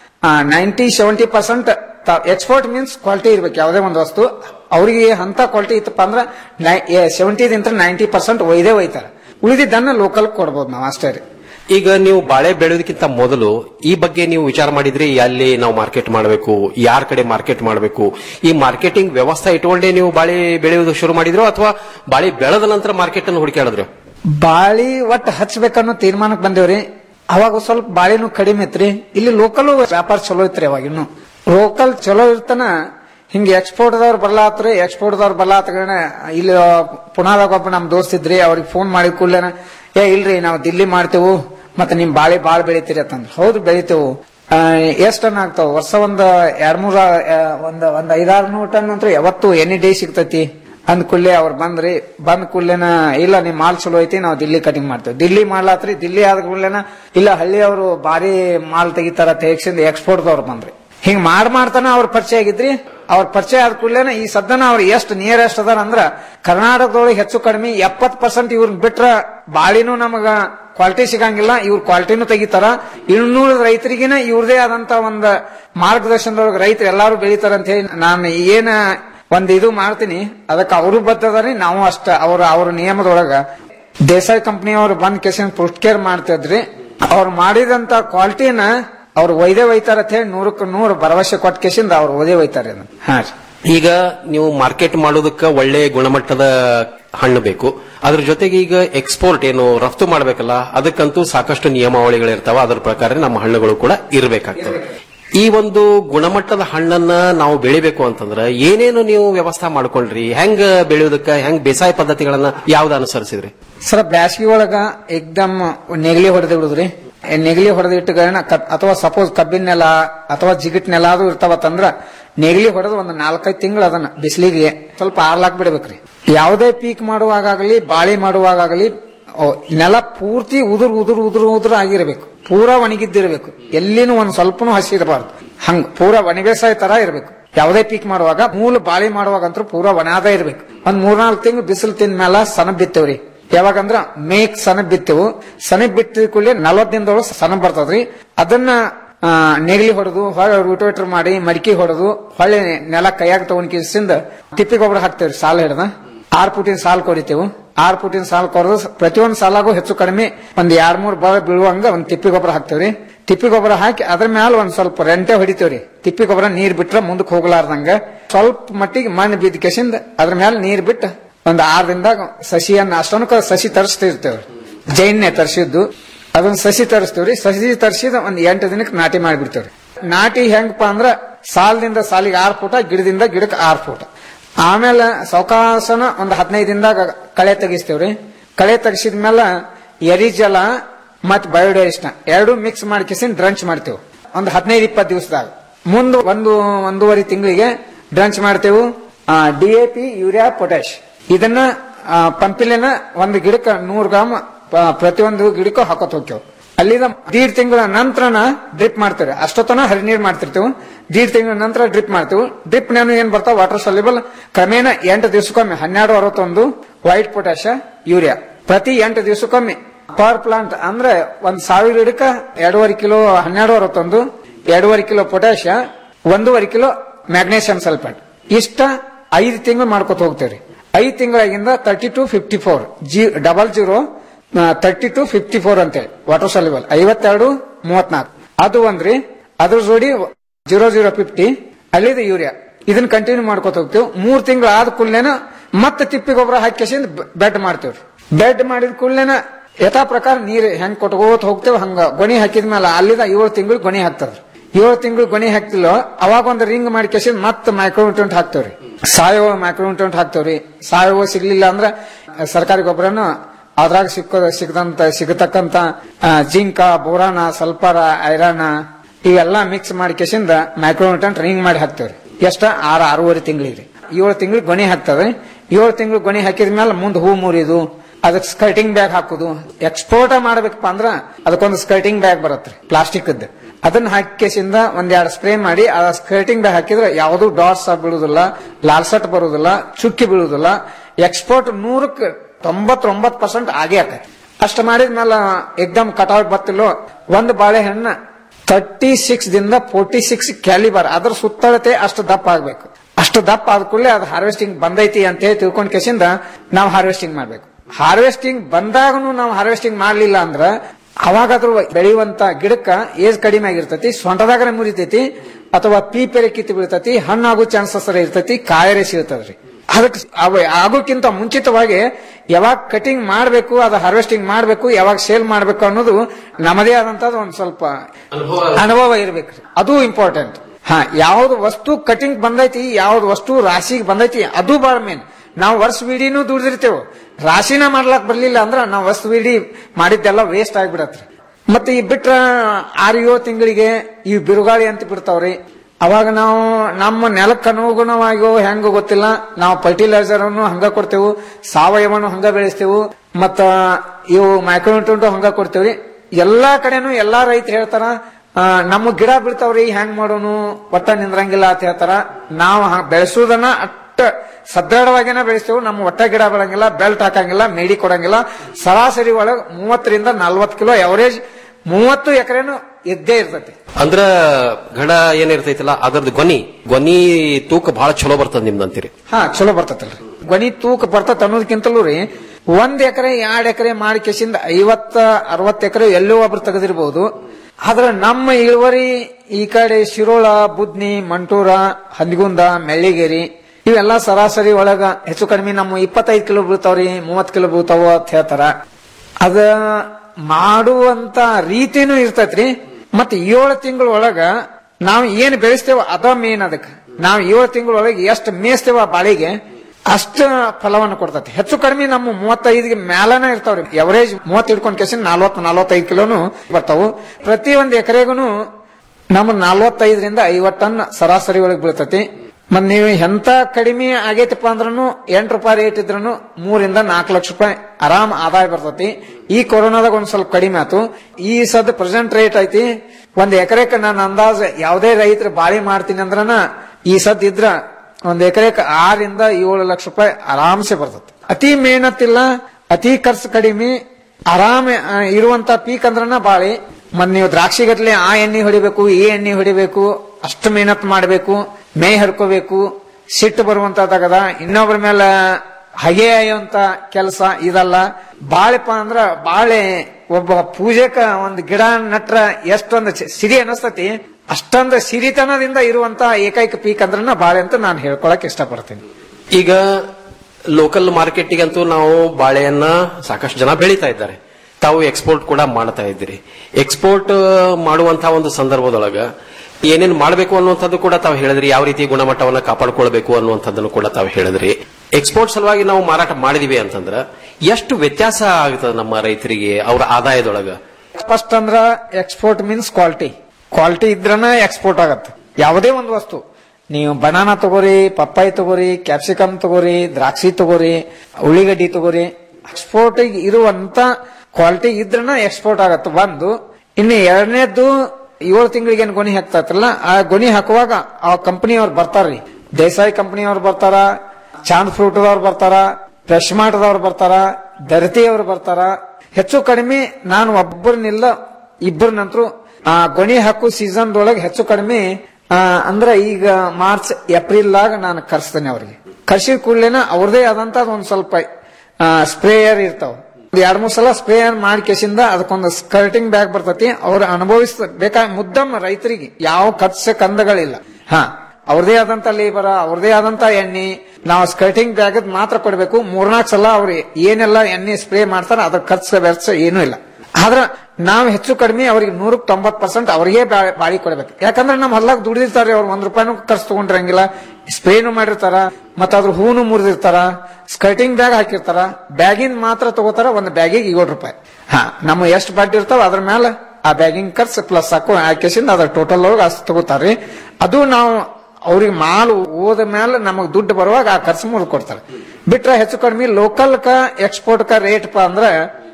ninety seventy percent export means quality ಇರ್ಬೇಕು ಯಾವುದೇ ಒಂದು ವಸ್ತು ಅವ್ರಿಗೆ ಅಂತ ಕ್ವಾಲಿಟಿ ಇತ್ತಪ್ಪ ಅಂದ್ರೆ ಸೆವೆಂಟಿದಿಂದ ನೈಂಟಿ ಪರ್ಸೆಂಟ್ ಒಯ್ದೇ ಒಯ್ತಾರ ಉಳಿದಿದ್ದನ್ನ ಲೋಕಲ್ ಕೊಡ್ಬೋದು ನಾವು ಅಷ್ಟೇ ರೀ ಈಗ ನೀವು ಬಾಳೆ ಬೆಳೆಯೋದಕ್ಕಿಂತ ಮೊದಲು ಈ ಬಗ್ಗೆ ನೀವು ವಿಚಾರ ಮಾಡಿದ್ರಿ ಅಲ್ಲಿ ನಾವು ಮಾರ್ಕೆಟ್ ಮಾಡಬೇಕು ಯಾರ ಕಡೆ ಮಾರ್ಕೆಟ್ ಮಾಡಬೇಕು ಈ ಮಾರ್ಕೆಟಿಂಗ್ ವ್ಯವಸ್ಥೆ ಇಟ್ಕೊಂಡೇ ನೀವು ಬಾಳೆ ಬೆಳೆಯೋದು ಶುರು ಮಾಡಿದ್ರು ಅಥವಾ ಬಾಳೆ ಬೆಳೆದ ನಂತರ ಮಾರ್ಕೆಟ್ ಅನ್ನು ಹುಡುಕಾಡಿದ್ರು ಬಾಳಿ ಒಟ್ಟು ಹಚ್ಬೇಕನ್ನೋ ತೀರ್ಮಾನಕ್ಕೆ ಬಂದೇವ್ರಿ ಅವಾಗ ಸ್ವಲ್ಪ ಬಾಳಿನೂ ಕಡಿಮೆ ಇತ್ರಿ ಇಲ್ಲಿ ಲೋಕಲ್ ವ್ಯಾಪಾರ ಚಲೋ ಇತ್ರಿ ಅವಾಗ ಇನ್ನು ಲೋಕಲ್ ಚಲೋ ಇರ್ತನ ಹಿಂಗ ಎಕ್ಸ್ಪೋರ್ಟ್ದವ್ರು ಬರ್ಲಾತ್ರಿ ಎಕ್ಸ್ಪೋರ್ಟ್ದವ್ರು ಬರ್ಲಾತ್ಗಣ ಇಲ್ಲಿ ಪುನಾದಾಗ ಒಬ್ಬ ನಮ್ ದೋಸ್ತ್ ಇದ್ರಿ ಅವ್ರಿಗೆ ಫೋನ್ ಮಾಡಿದ ಕೂಡಲೇನ ಏ ಇಲ್ರಿ ನಾವು ದಿಲ್ಲಿ ಮಾಡ್ತೇವು ಮತ್ತೆ ನಿಮ್ ಬಾಳೆ ಬಾಳ್ ಬೆಳಿತೀರಿ ಅಂತಂದ್ರ ಹೌದು ಬೆಳಿತೇವು ಎಷ್ಟ್ ಟನ್ ಆಗ್ತಾವ ವರ್ಷ ಒಂದ್ ಎರಡ್ ಮೂರ ಆ, ಒಂದ್ ಒಂದ್ ಐದಾರು ನೂರು ಟನ್ ಅಂತೂ ಯಾವತ್ತು ಎನಿ ಡೇ ಸಿಗ್ತೈತಿ ಅಂದ್ ಕೂಡ್ಲೆ ಅವ್ರು ಬಂದ್ರಿ ಬಂದ್ ಕೂಡ್ಲೆನ ಇಲ್ಲ ನಿಮ್ ಮಾಲ್ ಚಲೋ ಐತಿ ನಾವು ದಿಲ್ಲಿ ಕಟಿಂಗ್ ಮಾಡ್ತೇವೆ ದಿಲ್ಲಿ ಮಾಡ್ಲಾತ್ರಿ ದಿಲ್ಲಿ ಆದ ಕೂಡ್ಲೆನ ಇಲ್ಲ ಹಳ್ಳಿ ಅವರು ಬಾರಿ ಮಾಲ್ ತೆಗಿತಾರ ತೆಗಿಸಿಂದ ಎಕ್ಸ್ಪೋರ್ಟ್ದವ್ರು ಬಂದ್ರಿ ಹಿಂಗ್ ಮಾಡ್ ಮಾಡ್ತಾನ ಅವ್ರ ಪರಿಚಯ ಆಗಿದ್ರಿ ಅವ್ರ ಪರಿಚಯ ಆದ ಕೂಡ್ಲೇನ ಈ ಸದ್ದನ ಅವ್ರು ಎಷ್ಟು ನಿಯರೆಸ್ಟ್ ಅದಾರ ಅಂದ್ರ ಕರ್ನಾಟಕದೊಳಗೆ ಹೆಚ್ಚು ಕಡಿಮೆ ಎಪ್ಪತ್ ಪರ್ಸೆಂಟ್ ಇವ್ರನ್ನ ಬಿಟ್ರ ಬಾಳಿನೂ ನಮಗ ಕ್ವಾಲಿಟಿ ಸಿಗಂಗಿಲ್ಲ ಇವ್ರ ಕ್ವಾಲಿಟಿನೂ ತೆಗಿತಾರ ಇನ್ನೂರ ರೈತರಿಗಿನ ಇವ್ರದೇ ಆದಂತ ಒಂದ್ ಮಾರ್ಗದರ್ಶನದೊಳಗೆ ರೈತರು ಎಲ್ಲಾರು ಬೆಳಿತಾರ ಅಂತ ಹೇಳಿ ನಾನು ಏನ ಒಂದ್ ಇದು ಮಾಡ್ತೀನಿ ಅದಕ್ಕೆ ಅವರು ಬದ್ದದಾರಿ ನಾವು ಅಷ್ಟ ಅವ್ರ ಅವ್ರ ನಿಯಮದೊಳಗ ದೇಸಾಯಿ ಕಂಪನಿಯವರು ಬಂದ್ ಕೇಸಿನ ಪುಸ್ಟ್ ಕೇರ್ ಮಾಡ್ತಿದ್ರಿ ಅವ್ರು ಮಾಡಿದಂತ ಕ್ವಾಲಿಟಿನ ಅವ್ರು ಒಯ್ದೇ ಒಯ್ತಾರ ಅಂತ ಹೇಳಿ ನೂರಕ್ಕೆ ನೂರು ಭರವಸೆ ಕೊಟ್ಟ ಕೇಸಿಂದ ಅವ್ರು ಓದೇ ಒಯ್ತಾರೆ ಅದನ್ನ. ಹಾ ರೀ ಈಗ ನೀವು ಮಾರ್ಕೆಟ್ ಮಾಡೋದಕ್ಕೆ ಒಳ್ಳೆ ಗುಣಮಟ್ಟದ ಹಣ್ಣು ಬೇಕು ಅದ್ರ ಜೊತೆಗೆ ಈಗ ಎಕ್ಸ್ಪೋರ್ಟ್ ಏನು ರಫ್ತು ಮಾಡಬೇಕಲ್ಲ ಅದಕ್ಕಂತೂ ಸಾಕಷ್ಟು ನಿಯಮಾವಳಿಗಳಿರ್ತಾವ ಅದ್ರ ಪ್ರಕಾರ ನಮ್ಮ ಹಣ್ಣುಗಳು ಕೂಡ ಇರಬೇಕಾಗ್ತದೆ ಈ ಒಂದು ಗುಣಮಟ್ಟದ ಹಣ್ಣನ್ನ ನಾವು ಬೆಳಿಬೇಕು ಅಂತಂದ್ರೆ ಏನೇನು ನೀವು ವ್ಯವಸ್ಥೆ ಮಾಡ್ಕೊಂಡ್ರಿ ಹೆಂಗ್ ಬೆಳೆಯೋದಕ್ಕ ಹೆಂಗ್ ಬೇಸಾಯ ಪದ್ಧತಿಗಳನ್ನ ಯಾವ್ದು ಅನುಸರಿಸಿದ್ರಿ ಸರ್ ಬ್ಯಾಸಗಿ ಒಳಗ ಏಕ್ದಮ್ ನೆಗಲಿ ಹೊಡೆದು ಬಿಡುದ್ರಿ ಏ ನೆಗಲಿ ಹೊಡೆದು ಇಟ್ಟುಗಳನ್ನ ಅಥವಾ ಸಪೋಸ್ ಕಬ್ಬಿನ ನೆಲ ಅಥವಾ ಜಿಗಿಟ್ ನೆಲ ಅದು ಇರ್ತಾವತ್ತಂದ್ರ ನೆಗಲಿ ಹೊಡೆದು ಒಂದು ನಾಲ್ಕೈದು ತಿಂಗಳು ಅದನ್ನ ಬಿಸಿಲಿಗೆ ಸ್ವಲ್ಪ ಆರ್ಲಾಕ್ ಬಿಡ್ಬೇಕ್ರಿ ಯಾವುದೇ ಪೀಕ್ ಮಾಡುವಾಗಲಿ ಬಾಳಿ ಮಾಡುವಾಗಲಿ ಓ, ನೆಲ ಪೂರ್ತಿ ಉದುರು ಉದುರು ಉದುರು ಉದುರು ಆಗಿರ್ಬೇಕು ಪೂರಾ ಒಣಗಿದ್ದಿರ್ಬೇಕು ಎಲ್ಲಿನೂ ಒಂದ್ ಸ್ವಲ್ಪನೂ ಹಸಿ ಇರಬಾರ್ದು ಹಂಗ ಪೂರಾ ಒಣಬೇಸಾಯ ತರ ಇರ್ಬೇಕು ಯಾವುದೇ ಪೀಕ್ ಮಾಡುವಾಗ ಮೂಲ ಬಾಳಿ ಮಾಡುವಾಗಂತೂ ಪೂರಾ ಒಣಾದ ಇರ್ಬೇಕು ಒಂದ್ ಮೂರ್ನಾಲ್ಕು ತಿಂಗಳು ಬಿಸಿಲು ತಿಂದ ಮೇಲೆ ಸನಬ್ ಬಿತ್ತೇವ್ರಿ ಯಾವಾಗಂದ್ರ ಮೇಕ್ ಸನಬ್ ಬಿತ್ತೆವು ಸನಬ್ ಬಿತ್ತಿದ ಕೂಡಲೇ ನಲ್ವತ್ ದಿನದೊಳಗೆ ಸನಬ್ ಬರ್ತದ್ರಿ ಅದನ್ನ ಆ, ನೆಗಲಿ ಹೊಡೆದು ಹೊಳೆ ರೂಟೋವೇಟರ್ ಮಾಡಿ ಮಡಿಕೆ ಹೊಡೆದು ಹೊಳೆ ನೆಲ ಕೈಯಾಗ ತಗೊಂಡ್ ಕಿಸಿಂದ ತಿಪ್ಪಿ ಗೊಬ್ಬರ ಹಾಕ್ತೇವ್ರಿ ಸಾಲ ಹಿಡ್ದ ಆರ್ ಫುಟಿನ ಸಾಲ್ ಕೊರಿತೇವು ಆರ್ ಫುಟಿನ ಸಾಲ್ ಕೊರದು ಪ್ರತಿಯೊಂದು ಸಾಲಾಗೂ ಹೆಚ್ಚು ಕಡಿಮೆ ಒಂದ್ ಎರಡ್ ಮೂರ್ ಬಳ ಬೀಳುವಂಗ ಒಂದ್ ತಿಪ್ಪಿ ಗೊಬ್ಬರ ಹಾಕ್ತೇವ್ರಿ ತಿಪ್ಪಿ ಗೊಬ್ಬರ ಹಾಕಿ ಅದ್ರ ಮ್ಯಾಲ ಒಂದ್ ಸ್ವಲ್ಪ ರೆಂಟೆ ಹೊಡಿತೇವ್ರಿ ತಿಪ್ಪಿ ಗೊಬ್ಬರ ನೀರ್ ಬಿಟ್ರ ಮುಂದಕ್ಕೆ ಹೋಗ್ಲಾರ್ದಂಗ ಸ್ವಲ್ಪ ಮಟ್ಟಿಗೆ ಮಣ್ಣು ಬಿದ್ದ ಕೆಸಿಂದ ಅದ್ರ ಮ್ಯಾಲ ನೀರ್ ಬಿಟ್ಟು ಒಂದ್ ಆರ್ ದಿನದಾಗ ಸಸಿಯನ್ನ ಅಷ್ಟೊನಕ ಸಸಿ ತರಿಸ್ತಿರ್ತೇವ್ರಿ ಜೈನ್ನೆ ತರಿಸಿದ್ದು ಅದೊಂದ್ ಸಸಿ ತರಿಸ್ತೇವ್ರಿ ಸಸಿ ತರಿಸಿದ ಒಂದ್ ಎಂಟು ದಿನಕ್ಕೆ ನಾಟಿ ಮಾಡಿಬಿಡ್ತೇವ್ರಿ ನಾಟಿ ಹೆಂಗಪ್ಪ ಅಂದ್ರ ಸಾಲದಿಂದ ಸಾಲಿಗೆ ಆರ್ ಫೂಟ ಗಿಡದಿಂದ ಗಿಡಕ್ಕೆ ಆರ್ ಫೂಟ ಆಮೇಲೆ ಸಾವಕಾಸನ ಒಂದ್ ಹದಿನೈದು ದಿನದಾಗ ಕಳೆ ತೆಗಿಸ್ತೇವ್ರಿ ಕಳೆ ತೆಗಿಸಿದ್ಮೇಲೆ ಎರಿ ಜಲ ಮತ್ ಬಯೋಡೈಸ್ನ ಎರಡು ಮಿಕ್ಸ್ ಮಾಡ್ಕಿಸಿ ಡ್ರಂಚ್ ಮಾಡ್ತೇವೆ ಒಂದ್ ಹದಿನೈದು ಇಪ್ಪತ್ತು ದಿವಸದಾಗ ಮುಂದ್ ಒಂದು ಒಂದೂವರೆ ತಿಂಗಳಿಗೆ ಡ್ರಂಚ್ ಮಾಡ್ತೇವು D A P urea potash ಇದನ್ನ ಆ, ಪಂಪಿಲಿನ ಒಂದು ಗಿಡಕ್ಕೆ ನೂರು ಗ್ರಾಮ್ ಪ- ಪ್ರತಿಯೊಂದು ಗಿಡಕ್ಕೂ ಹಾಕೋತ್ ಹೋಗ್ತೇವೆ ಅಲ್ಲಿದ ದೀಡ್ ತಿಂಗಳ ನಂತರನ ಡ್ರಿಪ್ ಮಾಡ್ತೇವೆ ಅಷ್ಟೊತ್ತನ ಹರಿ ನೀರ್ ಮಾಡ್ತಿರ್ತೇವೆ ದೀಡ್ ತಿಂಗಳ ನಂತರ ಡ್ರಿಪ್ ಮಾಡ್ತೇವೆ ಡ್ರಿಪ್ ನೇನು ಏನ್ ಬರ್ತಾವ ವಾಟರ್ ಸೊಲ್ಯೂಬಲ್ ಕ್ರಮೇಣ ಎಂಟು ದಿವಸಕ್ಕೊಮ್ಮೆ ಹನ್ನೆರಡು ಅರವತ್ತೊಂದು ವೈಟ್ ಪೊಟ್ಯಾಶ ಯೂರಿಯಾ ಪ್ರತಿ ಎಂಟು ದಿವಸಕ್ಕೊಮ್ಮೆ ಪವರ್ ಪ್ಲಾಂಟ್ ಅಂದ್ರೆ ಒಂದ್ ಸಾವಿರ ಗಿಡಕ್ಕ ಎರಡೂವರೆ ಕಿಲೋ ಹನ್ನೆರಡು ಅರವತ್ತೊಂದು ಎರಡೂವರೆ ಕಿಲೋ ಪೊಟ್ಯಾಶ ಒಂದೂವರೆ ಕಿಲೋ ಮ್ಯಾಗ್ನೇಷಿಯಂ ಸಲ್ಫೇಟ್ ಇಷ್ಟ ಐದು ತಿಂಗಳು ಮಾಡ್ಕೊತ ಹೋಗ್ತೇವ್ರಿ ಐದು ತಿಂಗಳಾಗಿಂದ thirty two fifty four G double zero thirty two fifty four ಅಂತೇಳಿ ವಾಟರ್ ಸಾಲ್ಯುಬಲ್ ಐವತ್ತೆರಡು ಮೂವತ್ನಾಲ್ಕು ಅದು ಒಂದ್ರಿ ಅದ್ರ ಜೋಡಿ ಜೀರೋ ಜೀರೋ ಫಿಫ್ಟಿ ಅಲ್ಲಿದ ಯೂರಿಯಾ ಇದನ್ನ ಕಂಟಿನ್ಯೂ ಮಾಡ್ಕೊತ ಹೋಗ್ತೇವೆ ಮೂರ್ ತಿಂಗಳು ಆದ ಕೂಡಲೇನ ಮತ್ತೆ ತಿಪ್ಪಿ ಗೊಬ್ಬರ ಹಾಕಿಸಿಂದ ಬೆಡ್ ಮಾಡ್ತೇವ್ರಿ ಬೆಡ್ ಮಾಡಿದ ಕೂಡಲೇನ ಯಥಾ ಪ್ರಕಾರ ನೀರ್ ಹೆಂಗ್ ಕೊಟ್ಕೋತ ಹೋಗ್ತೇವೆ ಹಂಗ ಗೊಣಿ ಹಾಕಿದ್ಮೇಲೆ ಅಲ್ಲಿದ ಏಳು ತಿಂಗಳು ಗೊಣಿ ಹಾಕ್ತದ್ರಿ ಏಳು ತಿಂಗಳು ಗೊಣಿ ಹಾಕ್ತಿಲ್ಲೋ ಅವಾಗ ಒಂದು ರಿಂಗ್ ಮಾಡಿ ಕೆಸಿ ಮತ್ತೆ ಮೈಕ್ರೋನ್ಯೂಟ್ರೆಂಟ್ ಹಾಕ್ತೇವ್ರಿ ಸಾವಯವ ಮೈಕ್ರೋನ್ಯೂಟ್ರೆಂಟ್ ಹಾಕ್ತೇವ್ರಿ ಸಾವಯವ ಸಿಗ್ಲಿಲ್ಲ ಅಂದ್ರ ಸರ್ಕಾರಿ ಗೊಬ್ಬರನು ಅದ್ರಾಗ ಸಿಕ್ಕ ಸಿಗದಂತ ಸಿಗತಕ್ಕಂತ ಆ, ಜಿಂಕ ಬೋರಾನ ಸಲ್ಫರ ಐರನ್ ಇವೆಲ್ಲ ಮಿಕ್ಸ್ ಮಾಡಿ ಕೆಸಿಂದ ಮೈಕ್ರೋನ್ಯೂಟನ್ ಟ್ರೈನಿಂಗ್ ಮಾಡಿ ಹಾಕ್ತೇವ್ರಿ ಎಷ್ಟ ಆರು ಆರೂವರೆ ತಿಂಗಳಿಗೆ ಏಳು ತಿಂಗಳಿಗೆ ಗೊನೆ ಹಾಕ್ತವೆ ಏಳು ತಿಂಗಳು ಗೊನೆ ಹಾಕಿದ ಮೇಲೆ ಮುಂದೆ ಹೂ ಮುರಿದು ಅದಕ್ಕೆ ಸ್ಕರ್ಟಿಂಗ್ ಬ್ಯಾಗ್ ಹಾಕುದು ಎಕ್ಸ್ಪೋರ್ಟ್ ಮಾಡ್ಬೇಕಪ್ಪ ಅಂದ್ರ ಅದಕ್ಕೊಂದು ಸ್ಕರ್ಟಿಂಗ್ ಬ್ಯಾಗ್ ಬರುತ್ತೆ ಪ್ಲಾಸ್ಟಿಕ್ ಅದನ್ನ ಹಾಕಿಸಿಂದ ಒಂದೆರಡು ಸ್ಪ್ರೇ ಮಾಡಿ ಆ ಸ್ಕರ್ಟಿಂಗ್ ಬ್ಯಾಗ್ ಹಾಕಿದ್ರೆ ಯಾವುದು ಡಾಟ್ಸ್ ಬೀಳುದಿಲ್ಲ ಲಾಲ್ಸಟ್ ಬರುದಿಲ್ಲ ಚುಕ್ಕಿ ಬೀಳುದಿಲ್ಲ ಎಕ್ಸ್ಪೋರ್ಟ್ ನೂರಕ್ಕೆ ತೊಂಬತ್ತೊಂಬತ್ತು ಪರ್ಸೆಂಟ್ ಆಗೇ ಆಕೈತಿ ಅಷ್ಟ ಮಾಡಿದ್ಮೇಲೆ ಎಕ್ದಮ್ ಕಟಾವ್ ಬತ್ತಿಲ್ಲೋ ಒಂದು ಬಾಳೆಹಣ್ಣ ತರ್ಟಿ ಸಿಕ್ಸ್ ದಿಂದ ಫೋರ್ಟಿ ಸಿಕ್ಸ್ ಕ್ಯಾಲಿಬರ್ ಅದ್ರ ಸುತ್ತಳತೆ ಅಷ್ಟು ದಪ್ಪ ಆಗ್ಬೇಕು ಅಷ್ಟು ದಪ್ಪ ಆದ ಕೂಡಲೇ ಅದು ಹಾರ್ವೆಸ್ಟಿಂಗ್ ಬಂದೈತಿ ಅಂತ ಹೇಳಿ ತಿಳ್ಕೊಂಡ್ ಕೇಸಿಂದ ನಾವು ಹಾರ್ವೆಸ್ಟಿಂಗ್ ಮಾಡ್ಬೇಕು ಹಾರ್ವೆಸ್ಟಿಂಗ್ ಬಂದಾಗನು ನಾವು ಹಾರ್ವೆಸ್ಟಿಂಗ್ ಮಾಡ್ಲಿಲ್ಲ ಅಂದ್ರ ಅವಾಗಾದ್ರೂ ಬೆಳೆಯುವಂತ ಗಿಡಕ್ಕ ಏಜ್ ಕಡಿಮೆ ಆಗಿರ್ತೈತಿ ಸೊಂಟದಾಗನೆ ಮುರಿತೈತಿ ಅಥವಾ ಪೀಪೆರೆ ಕಿತ್ತು ಬೀಳ್ತೈತಿ ಹಣ್ಣಾಗೋ ಚಾನ್ಸಸ್ ಇರ್ತೈತಿ ಕಾಯರೆ ಸಿಗ್ತದ್ರಿ ಅದಕ್ಕೆ ಅವ ಆಗೋಕ್ಕಿಂತ ಮುಂಚಿತವಾಗಿ ಯಾವಾಗ ಕಟಿಂಗ್ ಮಾಡಬೇಕು ಅದು ಹಾರ್ವೆಸ್ಟಿಂಗ್ ಮಾಡಬೇಕು ಯಾವಾಗ ಸೇಲ್ ಮಾಡಬೇಕು ಅನ್ನೋದು ನಮ್ಮದೇ ಆದಂತದ್ದು ಒಂದ್ ಸ್ವಲ್ಪ ಅನುಭವ ಇರ್ಬೇಕ್ರಿ ಅದು ಇಂಪಾರ್ಟೆಂಟ್ ಹಾ ಯಾವ್ದು ವಸ್ತು ಕಟಿಂಗ್ ಬಂದೈತಿ ಯಾವ್ದು ವಸ್ತು ರಾಶಿಗೆ ಬಂದೈತಿ ಅದು ಬಹಳ ಮೇನ್ ನಾವು ವರ್ಷ ವಿಡಿನೂ ದುಡ್ದಿರ್ತೇವೆ ರಾಶಿನ ಮಾಡ್ಲಾಕ್ ಬರ್ಲಿಲ್ಲ ಅಂದ್ರ ನಾವು ವರ್ಷ ವಿಡಿ ಮಾಡಿದ್ದೆಲ್ಲ ವೇಸ್ಟ್ ಆಗ್ಬಿಡತ್ರಿ ಮತ್ತೆ ಈ ಬಿಟ್ರ ಆರು ಏಳು ತಿಂಗಳಿಗೆ ಈ ಬಿರುಗಾಳಿ ಅಂತ ಬಿಡ್ತಾವ್ರಿ ಅವಾಗ ನಾವು ನಮ್ಮ ನೆಲಕ್ಕೆ ಅನುಗುಣವಾಗಿಯೋ ಹೆಂಗ ಗೊತ್ತಿಲ್ಲ ನಾವು ಫರ್ಟಿಲೈಸರ್ ಅನ್ನು ಹಂಗ ಕೊಡ್ತೇವು ಸಾವಯವನು ಹಂಗ ಬೆಳೆಸ್ತೇವು ಮತ್ತ ಇವು ಮೈಕ್ರೋನ್ಯೂಟ್ರೆಂಟ್ ಹಂಗ ಕೊಡ್ತೇವ್ರಿ ಎಲ್ಲಾ ಕಡೆನೂ ಎಲ್ಲಾ ರೈತರು ಹೇಳ್ತಾರ ಆ, ನಮ್ಮ ಗಿಡ ಬೀಳ್ತಾವ್ರಿ ಹೆಂಗ್ ಮಾಡೋನು ಒಟ್ಟ ನಿಂದ್ರಂಗಿಲ್ಲ ಅಂತ ಹೇಳ್ತಾರ ನಾವು ಬೆಳೆಸುವುದನ್ನ ಅಟ್ಟ ಸದೃಢವಾಗೇನ ಬೆಳೆಸ್ತೇವೆ ನಮ್ಮ ಒಟ್ಟ ಗಿಡ ಬೆಳಂಗಿಲ್ಲ ಬೆಲ್ಟ್ ಹಾಕಂಗಿಲ್ಲ ಮೇಡಿ ಕೊಡಂಗಿಲ್ಲ ಸರಾಸರಿ ಒಳಗ್ ಮೂವತ್ತರಿಂದ ನಲ್ವತ್ ಕಿಲೋ ಎವರೇಜ್ ಮೂವತ್ತು ಎಕರೆನು ಇದ್ದೇ ಇರ್ತೈತಿ ಅಂದ್ರ ಘಡ ಏನಿರ್ತೈತಿಲ್ಲ ಅದರದ್ದು ಗೊನಿ ಗೊನಿ ತೂಕ ಬಹಳ ಚಲೋ ಬರ್ತದ ನಿಮ್ದಂತೀರಿ ಹಾ ಚಲೋ ಬರ್ತೈತಲ್ರಿ ಗೊನಿ ತೂಕ ಬರ್ತೈತ ಅನ್ನೋದಕ್ಕಿಂತಲೂ ರೀ ಒಂದ್ ಎಕರೆ ಎರಡ್ ಎಕರೆ ಮಾಡಿ ಕೆಸಿಂದ ಐವತ್ತ ಅರವತ್ ಎಕರೆ ಎಲ್ಲೋ ಒಬ್ರು ತೆಗೆದಿರ್ಬೋದು ಆದ್ರೆ ನಮ್ಮ ಇಳುವರಿ ಈ ಕಡೆ ಶಿರೋಳ ಬುದ್ನಿ ಮಂಟೂರ ಹಂದಿಗುಂದ ಮೆಳ್ಳಿಗೇರಿ ಇವೆಲ್ಲ ಸರಾಸರಿ ಒಳಗ ಹೆಚ್ಚು ಕಡಿಮೆ ನಮ್ಮ ಇಪ್ಪತ್ತೈದು ಕಿಲೋ ಬೀಳ್ತಾವ್ರಿ ಮೂವತ್ ಕಿಲೋ ಬೀಳ್ತಾವ ಅಂತ ಹೇಳ್ತಾರ ಅದ ಮಾಡುವಂತ ರೀತಿನೂ ಇರ್ತೈತ್ರಿ ಮತ್ ಏಳು ತಿಂಗಳ ಒಳಗ ನಾವ್ ಏನ್ ಬೆಳೆಸ್ತೇವ ಅದ ಮೇನ್ ಅದಕ್ಕೆ ನಾವ್ ಏಳು ತಿಂಗಳ ಒಳಗೆ ಎಷ್ಟು ಮೇಯಿಸ್ತೇವ ಆ ಬಾಳಿಗೆ ಅಷ್ಟ ಫಲವನ್ನು ಕೊಡ್ತೈತಿ ಹೆಚ್ಚು ಕಡಿಮೆ ನಮ್ಮ ಮೂವತ್ತೈದಿಗೆ ಮ್ಯಾಲನ ಇರ್ತಾವ್ರಿ ಎವರೇಜ್ ಮೂವತ್ತು ಹಿಡ್ಕೊಂಡ್ ಕೆಸಿನ ನಲ್ವತ್ ನಲ್ವತ್ತೈದು ಕಿಲೋನು ಬರ್ತಾವು ಪ್ರತಿ ಒಂದ್ ಎಕರೆಗೂ ನಮ್ಮ ನಲ್ವತ್ತೈದರಿಂದ ಐವತ್ತು ಟನ್ ಸರಾಸರಿ ಒಳಗೆ ಬೀಳ್ತೈತಿ ಮತ್ ನೀವು ಎಂತ ಕಡಿಮೆ ಆಗೈತಪ್ಪ ಅಂದ್ರೂ ಎಂಟು ರೂಪಾಯಿ ರೇಟ್ ಇದ್ರೂ ಮೂರಿಂದ ನಾಲ್ಕು ಲಕ್ಷ ರೂಪಾಯಿ ಆರಾಮ್ ಆದಾಯ ಬರ್ತೈತಿ ಈ ಕೊರೋನಾದಾಗ ಒಂದ್ ಸ್ವಲ್ಪ ಕಡಿಮೆ ಆತು ಈ ಸದ್ ಪ್ರೆಸೆಂಟ್ ರೇಟ್ ಐತಿ ಒಂದ್ ಎಕರೆಕ್ ನಾನು ಅಂದಾಜ್ ಯಾವುದೇ ರೈತರು ಬಾಳಿ ಮಾಡ್ತೀನಿ ಅಂದ್ರನ ಈ ಸದ್ ಇದ್ರ ಒಂದ್ ಎಕರೆಕ್ ಆರಿಂದ ಏಳು ಲಕ್ಷ ರೂಪಾಯಿ ಆರಾಮ್ಸೆ ಬರ್ತೈತಿ ಅತಿ ಮೇಹನತ್ತಿಲ್ಲ ಅತಿ ಖರ್ಚು ಕಡಿಮೆ ಆರಾಮ ಆ, ಇರುವಂತ ಪೀಕ್ ಅಂದ್ರನ ಬಾಳಿ ಮತ್ ನೀವು ದ್ರಾಕ್ಷಿ ಗಟ್ಲೆ ಆ ಎಣ್ಣೆ ಹೊಡಿಬೇಕು ಈ ಎಣ್ಣೆ ಹೊಡಿಬೇಕು ಅಷ್ಟು ಮೇಹನತ್ ಮಾಡಬೇಕು ಮೇ ಹರ್ಕೋಬೇಕು ಸಿಟ್ಟು ಬರುವಂತದಾಗದ ಇನ್ನೊಬ್ಬರ ಮೇಲೆ ಹಗೆ ಅಯ್ಯುವಂತ ಕೆಲಸ ಇದಲ್ಲ ಬಾಳೆಪ್ಪ ಅಂದ್ರ ಬಾಳೆ ಒಬ್ಬ ಪೂಜೆಕ ಒಂದ್ ಗಿಡ ನಟ್ರ ಎಷ್ಟೊಂದು ಚ- ಸಿರಿ ಅನಸ್ತತಿ ಅಷ್ಟೊಂದು ಸಿರಿತನದಿಂದ ಇರುವಂತ ಏಕೈಕ ಪೀಕ್ ಅಂದ್ರನ ಬಾಳೆ ಅಂತ ನಾನು ಹೇಳ್ಕೊಳಕ್ ಇಷ್ಟಪಡ್ತೀನಿ ಈಗ ಲೋಕಲ್ ಮಾರ್ಕೆಟಿಗಂತೂ ನಾವು ಬಾಳೆಯನ್ನ ಸಾಕಷ್ಟು ಜನ ಬೆಳೀತಾ ಇದ್ದಾರೆ ತಾವು ಎಕ್ಸ್ಪೋರ್ಟ್ ಕೂಡ ಮಾಡ್ತಾ ಇದ್ದೀರಿ ಎಕ್ಸ್ಪೋರ್ಟ್ ಮಾಡುವಂತಹ ಒಂದು ಸಂದರ್ಭದೊಳಗ ಏನೇನ್ ಮಾಡಬೇಕು ಅನ್ನುವಂಥದ್ದು ಕೂಡ ತಾವು ಹೇಳಿದ್ರಿ ಯಾವ ರೀತಿ ಗುಣಮಟ್ಟವನ್ನ ಕಾಪಾಡ್ಕೊಳ್ಬೇಕು ಅನ್ನುವಂಥದ್ದನ್ನು ಕೂಡ ತಾವು ಹೇಳಿದ್ರಿ ಎಕ್ಸ್ಪೋರ್ಟ್ ಸಲುವಾಗಿ ನಾವು ಮಾರಾಟ ಮಾಡಿದಿವಿ ಅಂತಂದ್ರ ಎಷ್ಟು ವ್ಯತ್ಯಾಸ ಆಗ್ತದೆ ನಮ್ಮ ರೈತರಿಗೆ ಅವರ ಆದಾಯದೊಳಗ ಫಸ್ಟ್ ಅಂದ್ರ ಎಕ್ಸ್ಪೋರ್ಟ್ ಮೀನ್ಸ್ ಕ್ವಾಲಿಟಿ ಕ್ವಾಲಿಟಿ ಇದ್ರನ ಎಕ್ಸ್ಪೋರ್ಟ್ ಆಗತ್ತೆ ಯಾವುದೇ ಒಂದು ವಸ್ತು ನೀವು ಬನಾನಾ ತಗೋರಿ ಪಪ್ಪಾಯಿ ತಗೋರಿ ಕ್ಯಾಪ್ಸಿಕಮ್ ತಗೋರಿ ದ್ರಾಕ್ಷಿ ತಗೋರಿ ಉಳ್ಳಿಗಡ್ಡಿ ತಗೋರಿ ಎಕ್ಸ್ಪೋರ್ಟ್ ಇರುವಂತ ಕ್ವಾಲಿಟಿ ಇದ್ರನ ಎಕ್ಸ್ಪೋರ್ಟ್ ಆಗತ್ತೆ ಒಂದು ಇನ್ನು ಎರಡನೇದ್ದು ಏಳು ತಿಂಗಳಿಗೆ ಏನ್ ಗೊನಿ ಹಾಕ್ತಾರಲ್ಲ ಆ ಗೊನಿ ಹಾಕುವಾಗ ಆ ಕಂಪನಿಯವ್ರು ಬರ್ತಾರ್ರಿ ದೇಸಾಯಿ ಕಂಪನಿಯವ್ರು ಬರ್ತಾರ ಚಾಂದ್ ಫ್ರೂಟ್ ದವ್ರು ಬರ್ತಾರ ಫ್ರೆಶ್ ಮಾರ್ಟ್ದವ್ರು ಬರ್ತಾರ ದರತಿಯವ್ರು ಬರ್ತಾರ ಹೆಚ್ಚು ಕಡಿಮೆ ನಾನು ಒಬ್ಬರನ್ನಿಲ್ಲ ಇಬ್ಬರ ನಂತರ ಆ ಗೊಣಿ ಹಾಕು ಸೀಸನ್ ಒಳಗೆ ಹೆಚ್ಚು ಕಡಿಮೆ ಆ, ಅಂದ್ರ ಈಗ ಮಾರ್ಚ್ ಏಪ್ರಿಲ್ ಆಗ ನಾನು ಕರ್ಸ್ತೇನೆ ಅವ್ರಿಗೆ ಕರ್ಸಿದ ಕೂಡಲೇನ ಅವ್ರದೇ ಆದಂತ ಒಂದ್ ಸ್ವಲ್ಪ ಸ್ಪ್ರೇಯರ್ ಇರ್ತಾವ ಒಂದ್ ಎರಡ್ ಮೂರ್ ಸಲ ಸ್ಪ್ರೇಯರ್ ಮಾಡಿ ಕೆಸಿಂದ ಅದಕ್ಕೊಂದು ಸ್ಕರ್ಟಿಂಗ್ ಬ್ಯಾಗ್ ಬರ್ತೈತಿ ಅವ್ರು ಅನುಭವಿಸ್ ಬೇಕಾ ಮುದ್ದಮ್ ರೈತರಿಗೆ ಯಾವ ಖರ್ಚು ಕಂದಗಳಿಲ್ಲ ಹಾ ಅವ್ರದೇ ಆದಂತ ಲೇಬರ್ ಅವ್ರದೇ ಆದಂತ ಎಣ್ಣೆ ನಾವು ಸ್ಕರ್ಟಿಂಗ್ ಬ್ಯಾಗ್ ಮಾತ್ರ ಕೊಡ್ಬೇಕು ಮೂರ್ನಾಲ್ಕು ಸಲ ಅವ್ರು ಏನೆಲ್ಲ ಎಣ್ಣೆ ಸ್ಪ್ರೇ ಮಾಡ್ತಾರ ಅದ್ರ ಖರ್ಚು ವೆಚ್ಚ ಏನೂ ಇಲ್ಲ ಆದ್ರ ನಾವು ಹೆಚ್ಚು ಕಡಿಮೆ ಅವ್ರಿಗೆ ನೂರಕ್ಕೆ ತೊಂಬತ್ ಪರ್ಸೆಂಟ್ ಅವ್ರಿಗೆ ಬಾ- ಬಾಳಿ ಕೊಡ್ಬೇಕು ಯಾಕಂದ್ರೆ ನಮ್ಮ ಹೊಲ್ದಾಗ ದುಡಿದಿರ್ತಾರೆ ಅವ್ರು ಒಂದ್ ರೂಪಾಯಿನೂ ಖರ್ಚು ತಗೊಂಡಿರಂಗಿಲ್ಲ ಸ್ಪ್ರೇನು ಮಾಡಿರ್ತಾರ ಮತ್ತ ಅದ್ರ ಹೂನು ಮುರಿದಿರ್ತಾರ ಸ್ಕರ್ಟಿಂಗ್ ಬ್ಯಾಗ್ ಹಾಕಿರ್ತಾರ ಬ್ಯಾಗಿನ್ ಮಾತ್ರ ತಗೋತಾರ ಒಂದ್ ಬ್ಯಾಗಿಗೆ ಏಳು ರೂಪಾಯಿ ಹಾ ನಮ್ಮ ಎಷ್ಟು ಬಡ್ಡಿ ಇರ್ತಾವ ಅದ್ರ ಮೇಲೆ ಆ ಬ್ಯಾಗಿಂಗ್ ಖರ್ಚು ಪ್ಲಸ್ ಹಾಕೋ ಹಾಕಿಸಿಂದ ಅದ್ರ ಟೋಟಲ್ ಒಳಗೆ ಅಷ್ಟು ತಗೋತಾರ್ರಿ ಅದು ನಾವು ಅವ್ರಿಗೆ ಮಾಲ್ ಹೋದ ಮೇಲೆ ನಮಗ್ ದುಡ್ಡು ಬರುವಾಗ ಆ ಖರ್ಚು ಮುರಿದು ಕೊಡ್ತಾರೆ ಬಿಟ್ರೆ ಹೆಚ್ಚು ಕಡಿಮೆ ಲೋಕಲ್ ಕ ಎಕ್ಸ್ಪೋರ್ಟ್ ಕ ರೇಟ್ ಪ ಅಂದ್ರೆ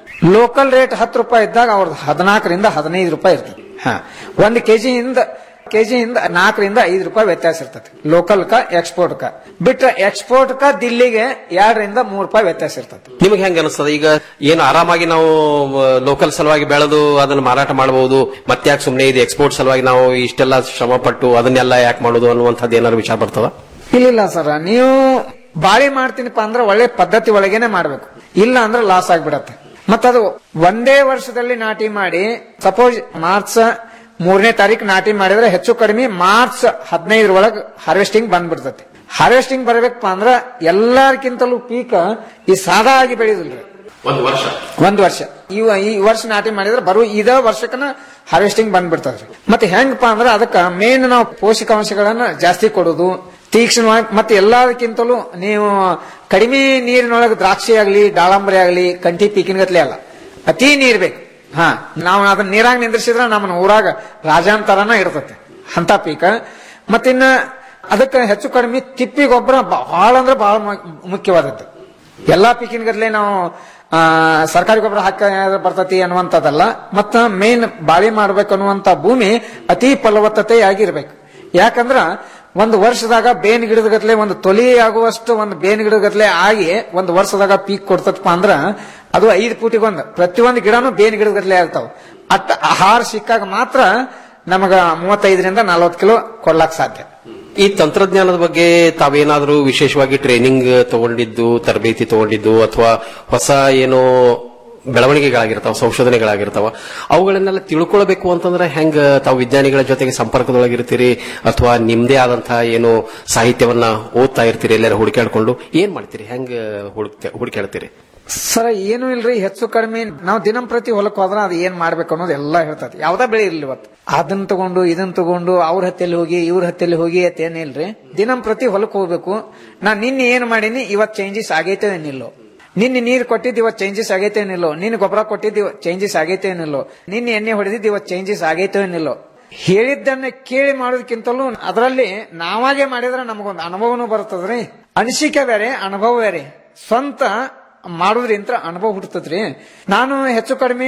ಲೋಕಲ್ ರೇಟ್ ಹತ್ತು ರೂಪಾಯಿ ಇದ್ದಾಗ ಅವ್ರದ್ದು ಹದಿನಾಲ್ಕರಿಂದ ಹದಿನೈದು ರೂಪಾಯಿ ಇರ್ತದೆ ಹಾ ಒಂದು ಕೆಜಿಯಿಂದ ಕೆಜಿಯಿಂದ ನಾಲ್ಕರಿಂದ ಐದು ರೂಪಾಯಿ ವ್ಯತ್ಯಾಸ ಇರ್ತದೆ ಲೋಕಲ್ ಕ ಎಕ್ಸ್ಪೋರ್ಟ್ ಕ ಬಿಟ್ರೆ ಎಕ್ಸ್ಪೋರ್ಟ್ ಕ ದಿಲ್ಲಿಗೆ ಎರಡರಿಂದ ಮೂರು ರೂಪಾಯಿ ವ್ಯತ್ಯಾಸ ಇರ್ತದೆ ನಿಮಗೆ ಹೆಂಗ ಅನಿಸ್ತದೆ ಈಗ ಏನು ಆರಾಮಾಗಿ ನಾವು ಲೋಕಲ್ ಸಲುವಾಗಿ ಬೆಳೆದು ಅದನ್ನ ಮಾರಾಟ ಮಾಡಬಹುದು ಮತ್ತೆ ಯಾಕೆ ಸುಮ್ಮನೆ ಇದು ಎಕ್ಸ್ಪೋರ್ಟ್ ಸಲುವಾಗಿ ನಾವು ಇಷ್ಟೆಲ್ಲ ಶ್ರಮ ಪಟ್ಟು ಅದನ್ನೆಲ್ಲ ಯಾಕೆ ಮಾಡೋದು ಅನ್ನುವಂಥದ್ದು ಏನಾದ್ರು ವಿಚಾರ ಬರ್ತದ ಇಲ್ಲ ಸರ್ ನೀವು ಬಾಳಿ ಮಾಡ್ತೀನಿಪ್ಪ ಅಂದ್ರೆ ಒಳ್ಳೆ ಪದ್ಧತಿ ಒಳಗೇನೆ ಮಾಡ್ಬೇಕು ಇಲ್ಲ ಅಂದ್ರೆ ಲಾಸ್ ಆಗ್ಬಿಡತ್ತೆ ಮತ್ತದು ಒಂದೇ ವರ್ಷದಲ್ಲಿ ನಾಟಿ ಮಾಡಿ ಸಪೋಸ್ ಮಾರ್ಚ್ ಮೂರನೇ ತಾರೀಕು ನಾಟಿ ಮಾಡಿದ್ರೆ ಹೆಚ್ಚು ಕಡಿಮೆ ಮಾರ್ಚ್ ಹದಿನೈದರ ಒಳಗೆ ಹಾರ್ವೆಸ್ಟಿಂಗ್ ಬಂದ್ಬಿಡ್ತೈತಿ ಹಾರ್ವೆಸ್ಟಿಂಗ್ ಬರ್ಬೇಕಪ್ಪ ಅಂದ್ರ ಎಲ್ಲಾರ್ಕಿಂತಲೂ ಪೀಕ್ ಈ ಸಾದಾ ಆಗಿ ಬೆಳೆಯುದಿಲ್ರಿ ಒಂದು ವರ್ಷ ಒಂದ್ ವರ್ಷ ಈ ಈ ವರ್ಷ ನಾಟಿ ಮಾಡಿದ್ರೆ ಬರೋ ಇದ ವರ್ಷಕ್ಕನ ಹಾರ್ವೆಸ್ಟಿಂಗ್ ಬಂದ್ಬಿಡ್ತದ್ರಿ ಮತ್ತೆ ಹೆಂಗಪ್ಪ ಅಂದ್ರೆ ಅದಕ್ಕ ಮೇನ್ ನಾವು ಪೋಷಕಾಂಶಗಳನ್ನ ಜಾಸ್ತಿ ಕೊಡೋದು ತೀಕ್ಷ್ಣವಾಗಿ ಮತ್ತೆ ಎಲ್ಲದಕ್ಕಿಂತಲೂ ನೀವು ಕಡಿಮೆ ನೀರಿನೊಳಗೆ ದ್ರಾಕ್ಷಿ ಆಗ್ಲಿ ದಾಳಂಬರಿ ಆಗ್ಲಿ ಕಂಠಿ ಪೀಕಿನಗತ್ಲೆ ಅಲ್ಲ ಅತಿ ನೀರ್ ಬೇಕು ಹಾ ನಾವು ಅದನ್ನ ನೀರಾಗ ನಿಂದ್ರಿಸಿದ್ರೆ ನಮ್ಮ ಊರಾಗ ರಾಜಾಂತರನ ಇರ್ತತೆ ಅಂತ ಪೀಕ ಮತ್ತಿನ್ನ ಅದಕ್ಕೆ ಹೆಚ್ಚು ಕಡಿಮೆ ತಿಪ್ಪಿ ಗೊಬ್ಬರ ಬಹಳ ಅಂದ್ರೆ ಬಹಳ ಮುಖ್ಯವಾದದ್ದು ಎಲ್ಲಾ ಪೀಕಿನ ಗದ್ಲೆ ನಾವು ಆ, ಸರ್ಕಾರಿ ಗೊಬ್ಬರ ಹಾಕ ಬರ್ತತಿ ಅನ್ನುವಂಥದ್ದಲ್ಲ ಮತ್ತ ಮೇನ್ ಬಾಳಿ ಮಾಡ್ಬೇಕು ಅನ್ನುವಂತ ಭೂಮಿ ಅತಿ ಫಲವತ್ತತೆಯಾಗಿರ್ಬೇಕು ಯಾಕಂದ್ರ ಒಂದು ವರ್ಷದಾಗ ಬೇನ್ ಗಿಡದ ಗತ್ಲೆ ಒಂದು ತೊಲಿ ಆಗುವಷ್ಟು ಒಂದು ಬೇನ್ ಗಿಡದ ಗತ್ಲೆ ಆಗಿ ಒಂದು ವರ್ಷದಾಗ ಪೀಕ್ ಕೊಡ್ತಪ್ಪ ಅಂದ್ರ ಅದು ಐದು ಫೂಟಿಗೊಂದು ಪ್ರತಿಯೊಂದು ಗಿಡನು ಬೇನ್ ಗಿಡದ ಗತ್ಲೆ ಆಗ್ತಾವ ಅಟ್ಟ ಆಹಾರ ಸಿಕ್ಕಾಗ ಮಾತ್ರ ನಮಗ ಮೂವತ್ತೈದರಿಂದ ನಲವತ್ತು ಕಿಲೋ ಕೊಡ್ಲಾಕ್ ಸಾಧ್ಯ ಈ ತಂತ್ರಜ್ಞಾನದ ಬಗ್ಗೆ ತಾವೇನಾದ್ರೂ ವಿಶೇಷವಾಗಿ ಟ್ರೈನಿಂಗ್ ತಗೊಂಡಿದ್ದು ತರಬೇತಿ ತಗೊಂಡಿದ್ದು ಅಥವಾ ಹೊಸ ಏನೋ ಬೆಳವಣಿಗೆಗಳಾಗಿರ್ತಾವ ಸಂಶೋಧನೆಗಳಾಗಿರ್ತಾವ ಅವುಗಳನ್ನೆಲ್ಲ ತಿಳ್ಕೊಳ್ಬೇಕು ಅಂತಂದ್ರೆ ಹೆಂಗ ತಾವು ವಿಜ್ಞಾನಿಗಳ ಜೊತೆಗೆ ಸಂಪರ್ಕದೊಳಗಿರ್ತೀರಿ ಅಥವಾ ನಿಮ್ದೇ ಆದಂತಹ ಏನು ಸಾಹಿತ್ಯವನ್ನ ಓದ್ತಾ ಇರ್ತೀರಿ ಎಲ್ಲಾರು ಹುಡುಕಾಡ್ಕೊಂಡು ಏನ್ ಮಾಡ್ತೀರಿ ಹೆಂಗ ಹುಡುಕ್ ಹುಡುಕಾಡ್ತೀರಿ ಸರ ಏನು ಇಲ್ರಿ ಹೆಚ್ಚು ಕಡಿಮೆ ನಾವು ದಿನಂಪ್ರತಿ ಹೊಲಕ್ ಹೋದ್ರ ಅದು ಏನ್ ಮಾಡ್ಬೇಕು ಅನ್ನೋದು ಎಲ್ಲಾ ಹೇಳ್ತದೆ ಯಾವ್ದಾ ಬೆಳೆ ಇರ್ಲಿ ಇವತ್ತು ಅದನ್ನ ತಗೊಂಡು ಇದನ್ನ ತಗೊಂಡು ಅವ್ರ ಹತ್ತೆಲ್ಲಿ ಹೋಗಿ ಇವ್ರ ಹತ್ತೆಲ್ಲಿ ಹೋಗಿ ಅಂತ ಏನಿಲ್ರಿ ದಿನಂಪ್ರತಿ ಹೊಲಕ್ ಹೋಗ್ಬೇಕು ನಾ ನಿನ್ನೆ ಏನ್ ಮಾಡೀನಿ ಇವತ್ ಚೇಂಜಸ್ ಆಗೈತೆ ಏನಿಲ್ಲೋ ನಿನ್ನೆ ನೀರ್ ಕೊಟ್ಟಿದ್ ಇವತ್ ಚೇಂಜಸ್ ಆಗೈತೆ ಏನಿಲ್ಲೋ ನಿನ್ನ ಗೊಬ್ಬರ ಕೊಟ್ಟಿದ್ ಚೇಂಜಸ್ ಆಗೈತೆ ಏನಿಲ್ಲೋ ನಿನ್ನೆ ಎಣ್ಣೆ ಹೊಡೆದಿದ್ ಇವತ್ ಚೇಂಜಸ್ ಆಗೈತೆ ಏನಿಲ್ಲೋ ಹೇಳಿದ್ದನ್ನ ಕೇಳಿ ಮಾಡೋದಕ್ಕಿಂತಲೂ ಅದರಲ್ಲಿ ನಾವಾಗೆ ಮಾಡಿದ್ರೆ ನಮಗೊಂದು ಅನುಭವನೂ ಬರ್ತದ್ರಿ ಅನಿಸಿಕೆ ಬೇರೆ ಅನುಭವ ಬೇರೆ ಸ್ವಂತ ಮಾಡೋದ್ರಿಂತ ಅನುಭವ ಹುಡ್ತದ್ರಿ ನಾನು ಹೆಚ್ಚು ಕಡಿಮೆ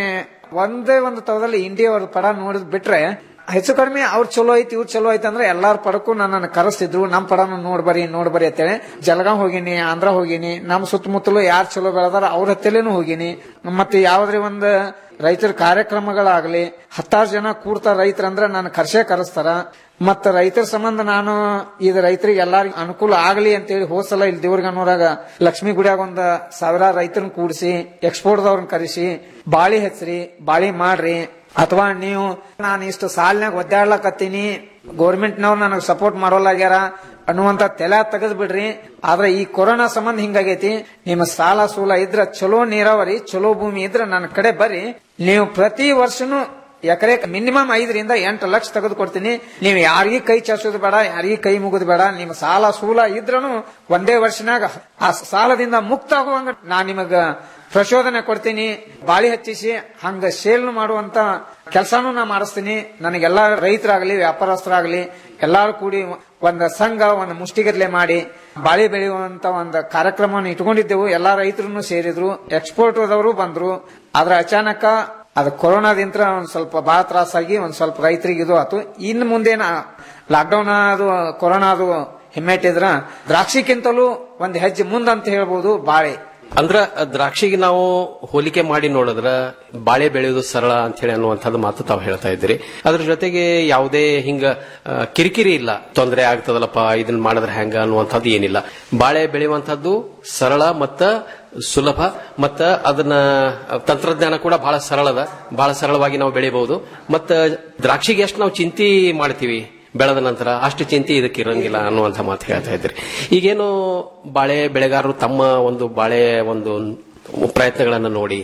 ಒಂದೇ ಒಂದು ತರದಲ್ಲಿ ಇಂಡಿಯಾ ಅವ್ರ ಪಡ ನೋಡಿದ್ ಬಿಟ್ರೆ ಹೆಚ್ಚು ಕಡಿಮೆ ಅವ್ರು ಚಲೋ ಐತಿ ಇವ್ರು ಚಲೋ ಐತಿ ಅಂದ್ರೆ ಎಲ್ಲಾರ ಪಡಕ್ಕೂ ನನ್ನನ್ನು ಕರೆಸ್ತಿದ್ರು ನಮ್ ಪಡನು ನೋಡ್ಬರಿ ನೋಡ್ಬರಿ ಅಂತೇಳಿ ಜಲಗಾಂವ್ ಹೋಗಿನಿ ಆಂಧ್ರ ಹೋಗಿನಿ ನಮ್ ಸುತ್ತಮುತ್ತಲು ಯಾರು ಚಲೋ ಬೆಳೆದಾರ ಅವ್ರ ಹತ್ತಲೇನು ಹೋಗಿನಿ ಮತ್ತೆ ಯಾವ್ದ್ರಿ ಒಂದ್ ರೈತರ ಕಾರ್ಯಕ್ರಮಗಳಾಗ್ಲಿ ಹತ್ತಾರು ಜನ ಕೂಡ್ತಾರ ರೈತರಂದ್ರ ನಾನು ಕರ್ಸೇ ಕರೆಸ್ತಾರ ಮತ್ತ ರೈತರ ಸಂಬಂಧ ನಾನು ಇದು ರೈತರಿಗೆ ಎಲ್ಲಾರಿಗೂ ಅನುಕೂಲ ಆಗ್ಲಿ ಅಂತೇಳಿ ಹೋದ್ಸಲ ಇಲ್ಲಿ ದೇವ್ರಿಗನ್ನೂರಾಗ ಲಕ್ಷ್ಮೀ ಗುಡಿಯಾಗ ಒಂದ್ ಸಾವಿರಾರು ರೈತರನ್ನ ಕೂಡಿಸಿ ಎಕ್ಸ್ಪೋರ್ಟ್ದವ್ರನ್ನ ಕರೆಸಿ ಬಾಳಿ ಹಚ್ಚ್ರಿ ಬಾಳಿ ಮಾಡ್ರಿ ಅಥವಾ ನೀವು ನಾನು ಇಷ್ಟು ಸಾಲಿನಾಗ ಒದ್ದಾಡ್ಲಕತ್ತೀನಿ ಗೌರ್ಮೆಂಟ್ನವ್ರು ನನಗೆ ಸಪೋರ್ಟ್ ಮಾಡೋಲಾಗ್ಯಾರ ಅನ್ನುವಂತ ತಲೆ ತೆಗೆದ್ ಬಿಡ್ರಿ ಆದ್ರೆ ಈ ಕೊರೋನಾ ಸಂಬಂಧ ಹಿಂಗಾಗೈತಿ ನಿಮ್ಮ ಸಾಲ ಸೂಲ ಇದ್ರ ಚಲೋ ನೀರಾವರಿ ಚಲೋ ಭೂಮಿ ಇದ್ರ ನನ್ನ ಕಡೆ ಬರ್ರಿ ನೀವು ಪ್ರತಿ ವರ್ಷನೂ ಎಕರೆ ಮಿನಿಮಮ್ ಐದರಿಂದ ಎಂಟು ಲಕ್ಷ ತೆಗೆದು ಕೊಡ್ತೀನಿ ನೀವು ಯಾರಿಗೂ ಕೈ ಚಾಚೋದು ಬೇಡ ಯಾರಿಗೂ ಕೈ ಮುಗಿದು ಬೇಡ ನಿಮ್ಮ ಸಾಲ ಸೂಲ ಇದ್ರನು ಒಂದೇ ವರ್ಷನಾಗ ಆ ಸಾಲದಿಂದ ಮುಕ್ತ ಆಗುವಂಗ ನಾ ನಿಮಗ ಪ್ರಚೋದನೆ ಕೊಡ್ತೀನಿ ಬಾಳಿ ಹಚ್ಚಿಸಿ ಹಂಗ ಸೇಲ್ ಮಾಡುವಂತ ಕೆಲಸನೂ ನಾ ಮಾಡಿಸ್ತೀನಿ ನನಗೆಲ್ಲಾ ರೈತರಾಗ್ಲಿ ವ್ಯಾಪಾರಸ್ಥರಾಗ್ಲಿ ಎಲ್ಲಾರು ಕೂಡಿ ಒಂದ್ ಸಂಘ ಒಂದು ಮುಷ್ಟಿಗಟ್ಲೆ ಮಾಡಿ ಬಾಳಿ ಬೆಳೆಯುವಂತ ಒಂದು ಕಾರ್ಯಕ್ರಮವನ್ನು ಇಟ್ಕೊಂಡಿದ್ದೆವು ಎಲ್ಲಾ ರೈತರು ಸೇರಿದ್ರು ಎಕ್ಸ್ಪೋರ್ಟ್ ಹೋದವರು ಬಂದ್ರು ಆದ್ರೆ ಅಚಾನಕ ಅದು ಕೊರೋನಾದಿಂತ್ರ ಒಂದ್ ಸ್ವಲ್ಪ ಬಹಳ ತ್ರಾಸಾಗಿ ಒಂದ್ ಸ್ವಲ್ಪ ರೈತರಿಗೆ ಇದು ಆತು ಇನ್ನು ಮುಂದೇನ ಲಾಕ್ಡೌನ್ ಅದು ಕೊರೋನಾ ಅದು ಹಿಮ್ಮೆಟ್ಟಿದ್ರ ದ್ರಾಕ್ಷಿಕ್ಕಿಂತಲೂ ಒಂದ್ ಹೆಜ್ಜೆ ಮುಂದಂತ ಹೇಳ್ಬೋದು ಬಾಳೆ ಅಂದ್ರ ದ್ರಾಕ್ಷಿಗೆ ನಾವು ಹೋಲಿಕೆ ಮಾಡಿ ನೋಡಿದ್ರ ಬಾಳೆ ಬೆಳೆಯೋದು ಸರಳ ಅಂತ ಹೇಳಿ ಅನ್ನುವಂಥದ್ದು ಮಾತು ತಾವು ಹೇಳ್ತಾ ಇದ್ದೀರಿ ಅದ್ರ ಜೊತೆಗೆ ಯಾವುದೇ ಹಿಂಗ ಆ, ಕಿರಿಕಿರಿ ಇಲ್ಲ ತೊಂದರೆ ಆಗ್ತದಲ್ಲಪ್ಪ ಇದನ್ನ ಮಾಡಿದ್ರೆ ಹೆಂಗ ಅನ್ನುವಂಥದ್ದು ಏನಿಲ್ಲ ಬಾಳೆ ಬೆಳೆಯುವಂತಹದ್ದು ಸರಳ ಮತ್ತ ಸುಲಭ ಮತ್ತ ಅದನ್ನ ತಂತ್ರಜ್ಞಾನ ಕೂಡ ಬಹಳ ಸರಳದ ಬಹಳ ಸರಳವಾಗಿ ನಾವು ಬೆಳಿಬಹುದು ಮತ್ತ ದ್ರಾಕ್ಷಿಗೆ ಎಷ್ಟು ನಾವು ಚಿಂತಿ ಮಾಡ್ತೀವಿ ಬೆಳೆದ ನಂತರ ಅಷ್ಟು ಚಿಂತೆ ಇದಕ್ಕೆ ಇರಂಗಿಲ್ಲ ಅನ್ನುವಂಥ ಮಾತು ಹೇಳ್ತಾ ಇದ್ರಿ ಈಗೇನು ಬಾಳೆ ಬೆಳೆಗಾರರು ತಮ್ಮ ಒಂದು ಬಾಳೆ ಒಂದು ಪ್ರಯತ್ನಗಳನ್ನು ನೋಡಿ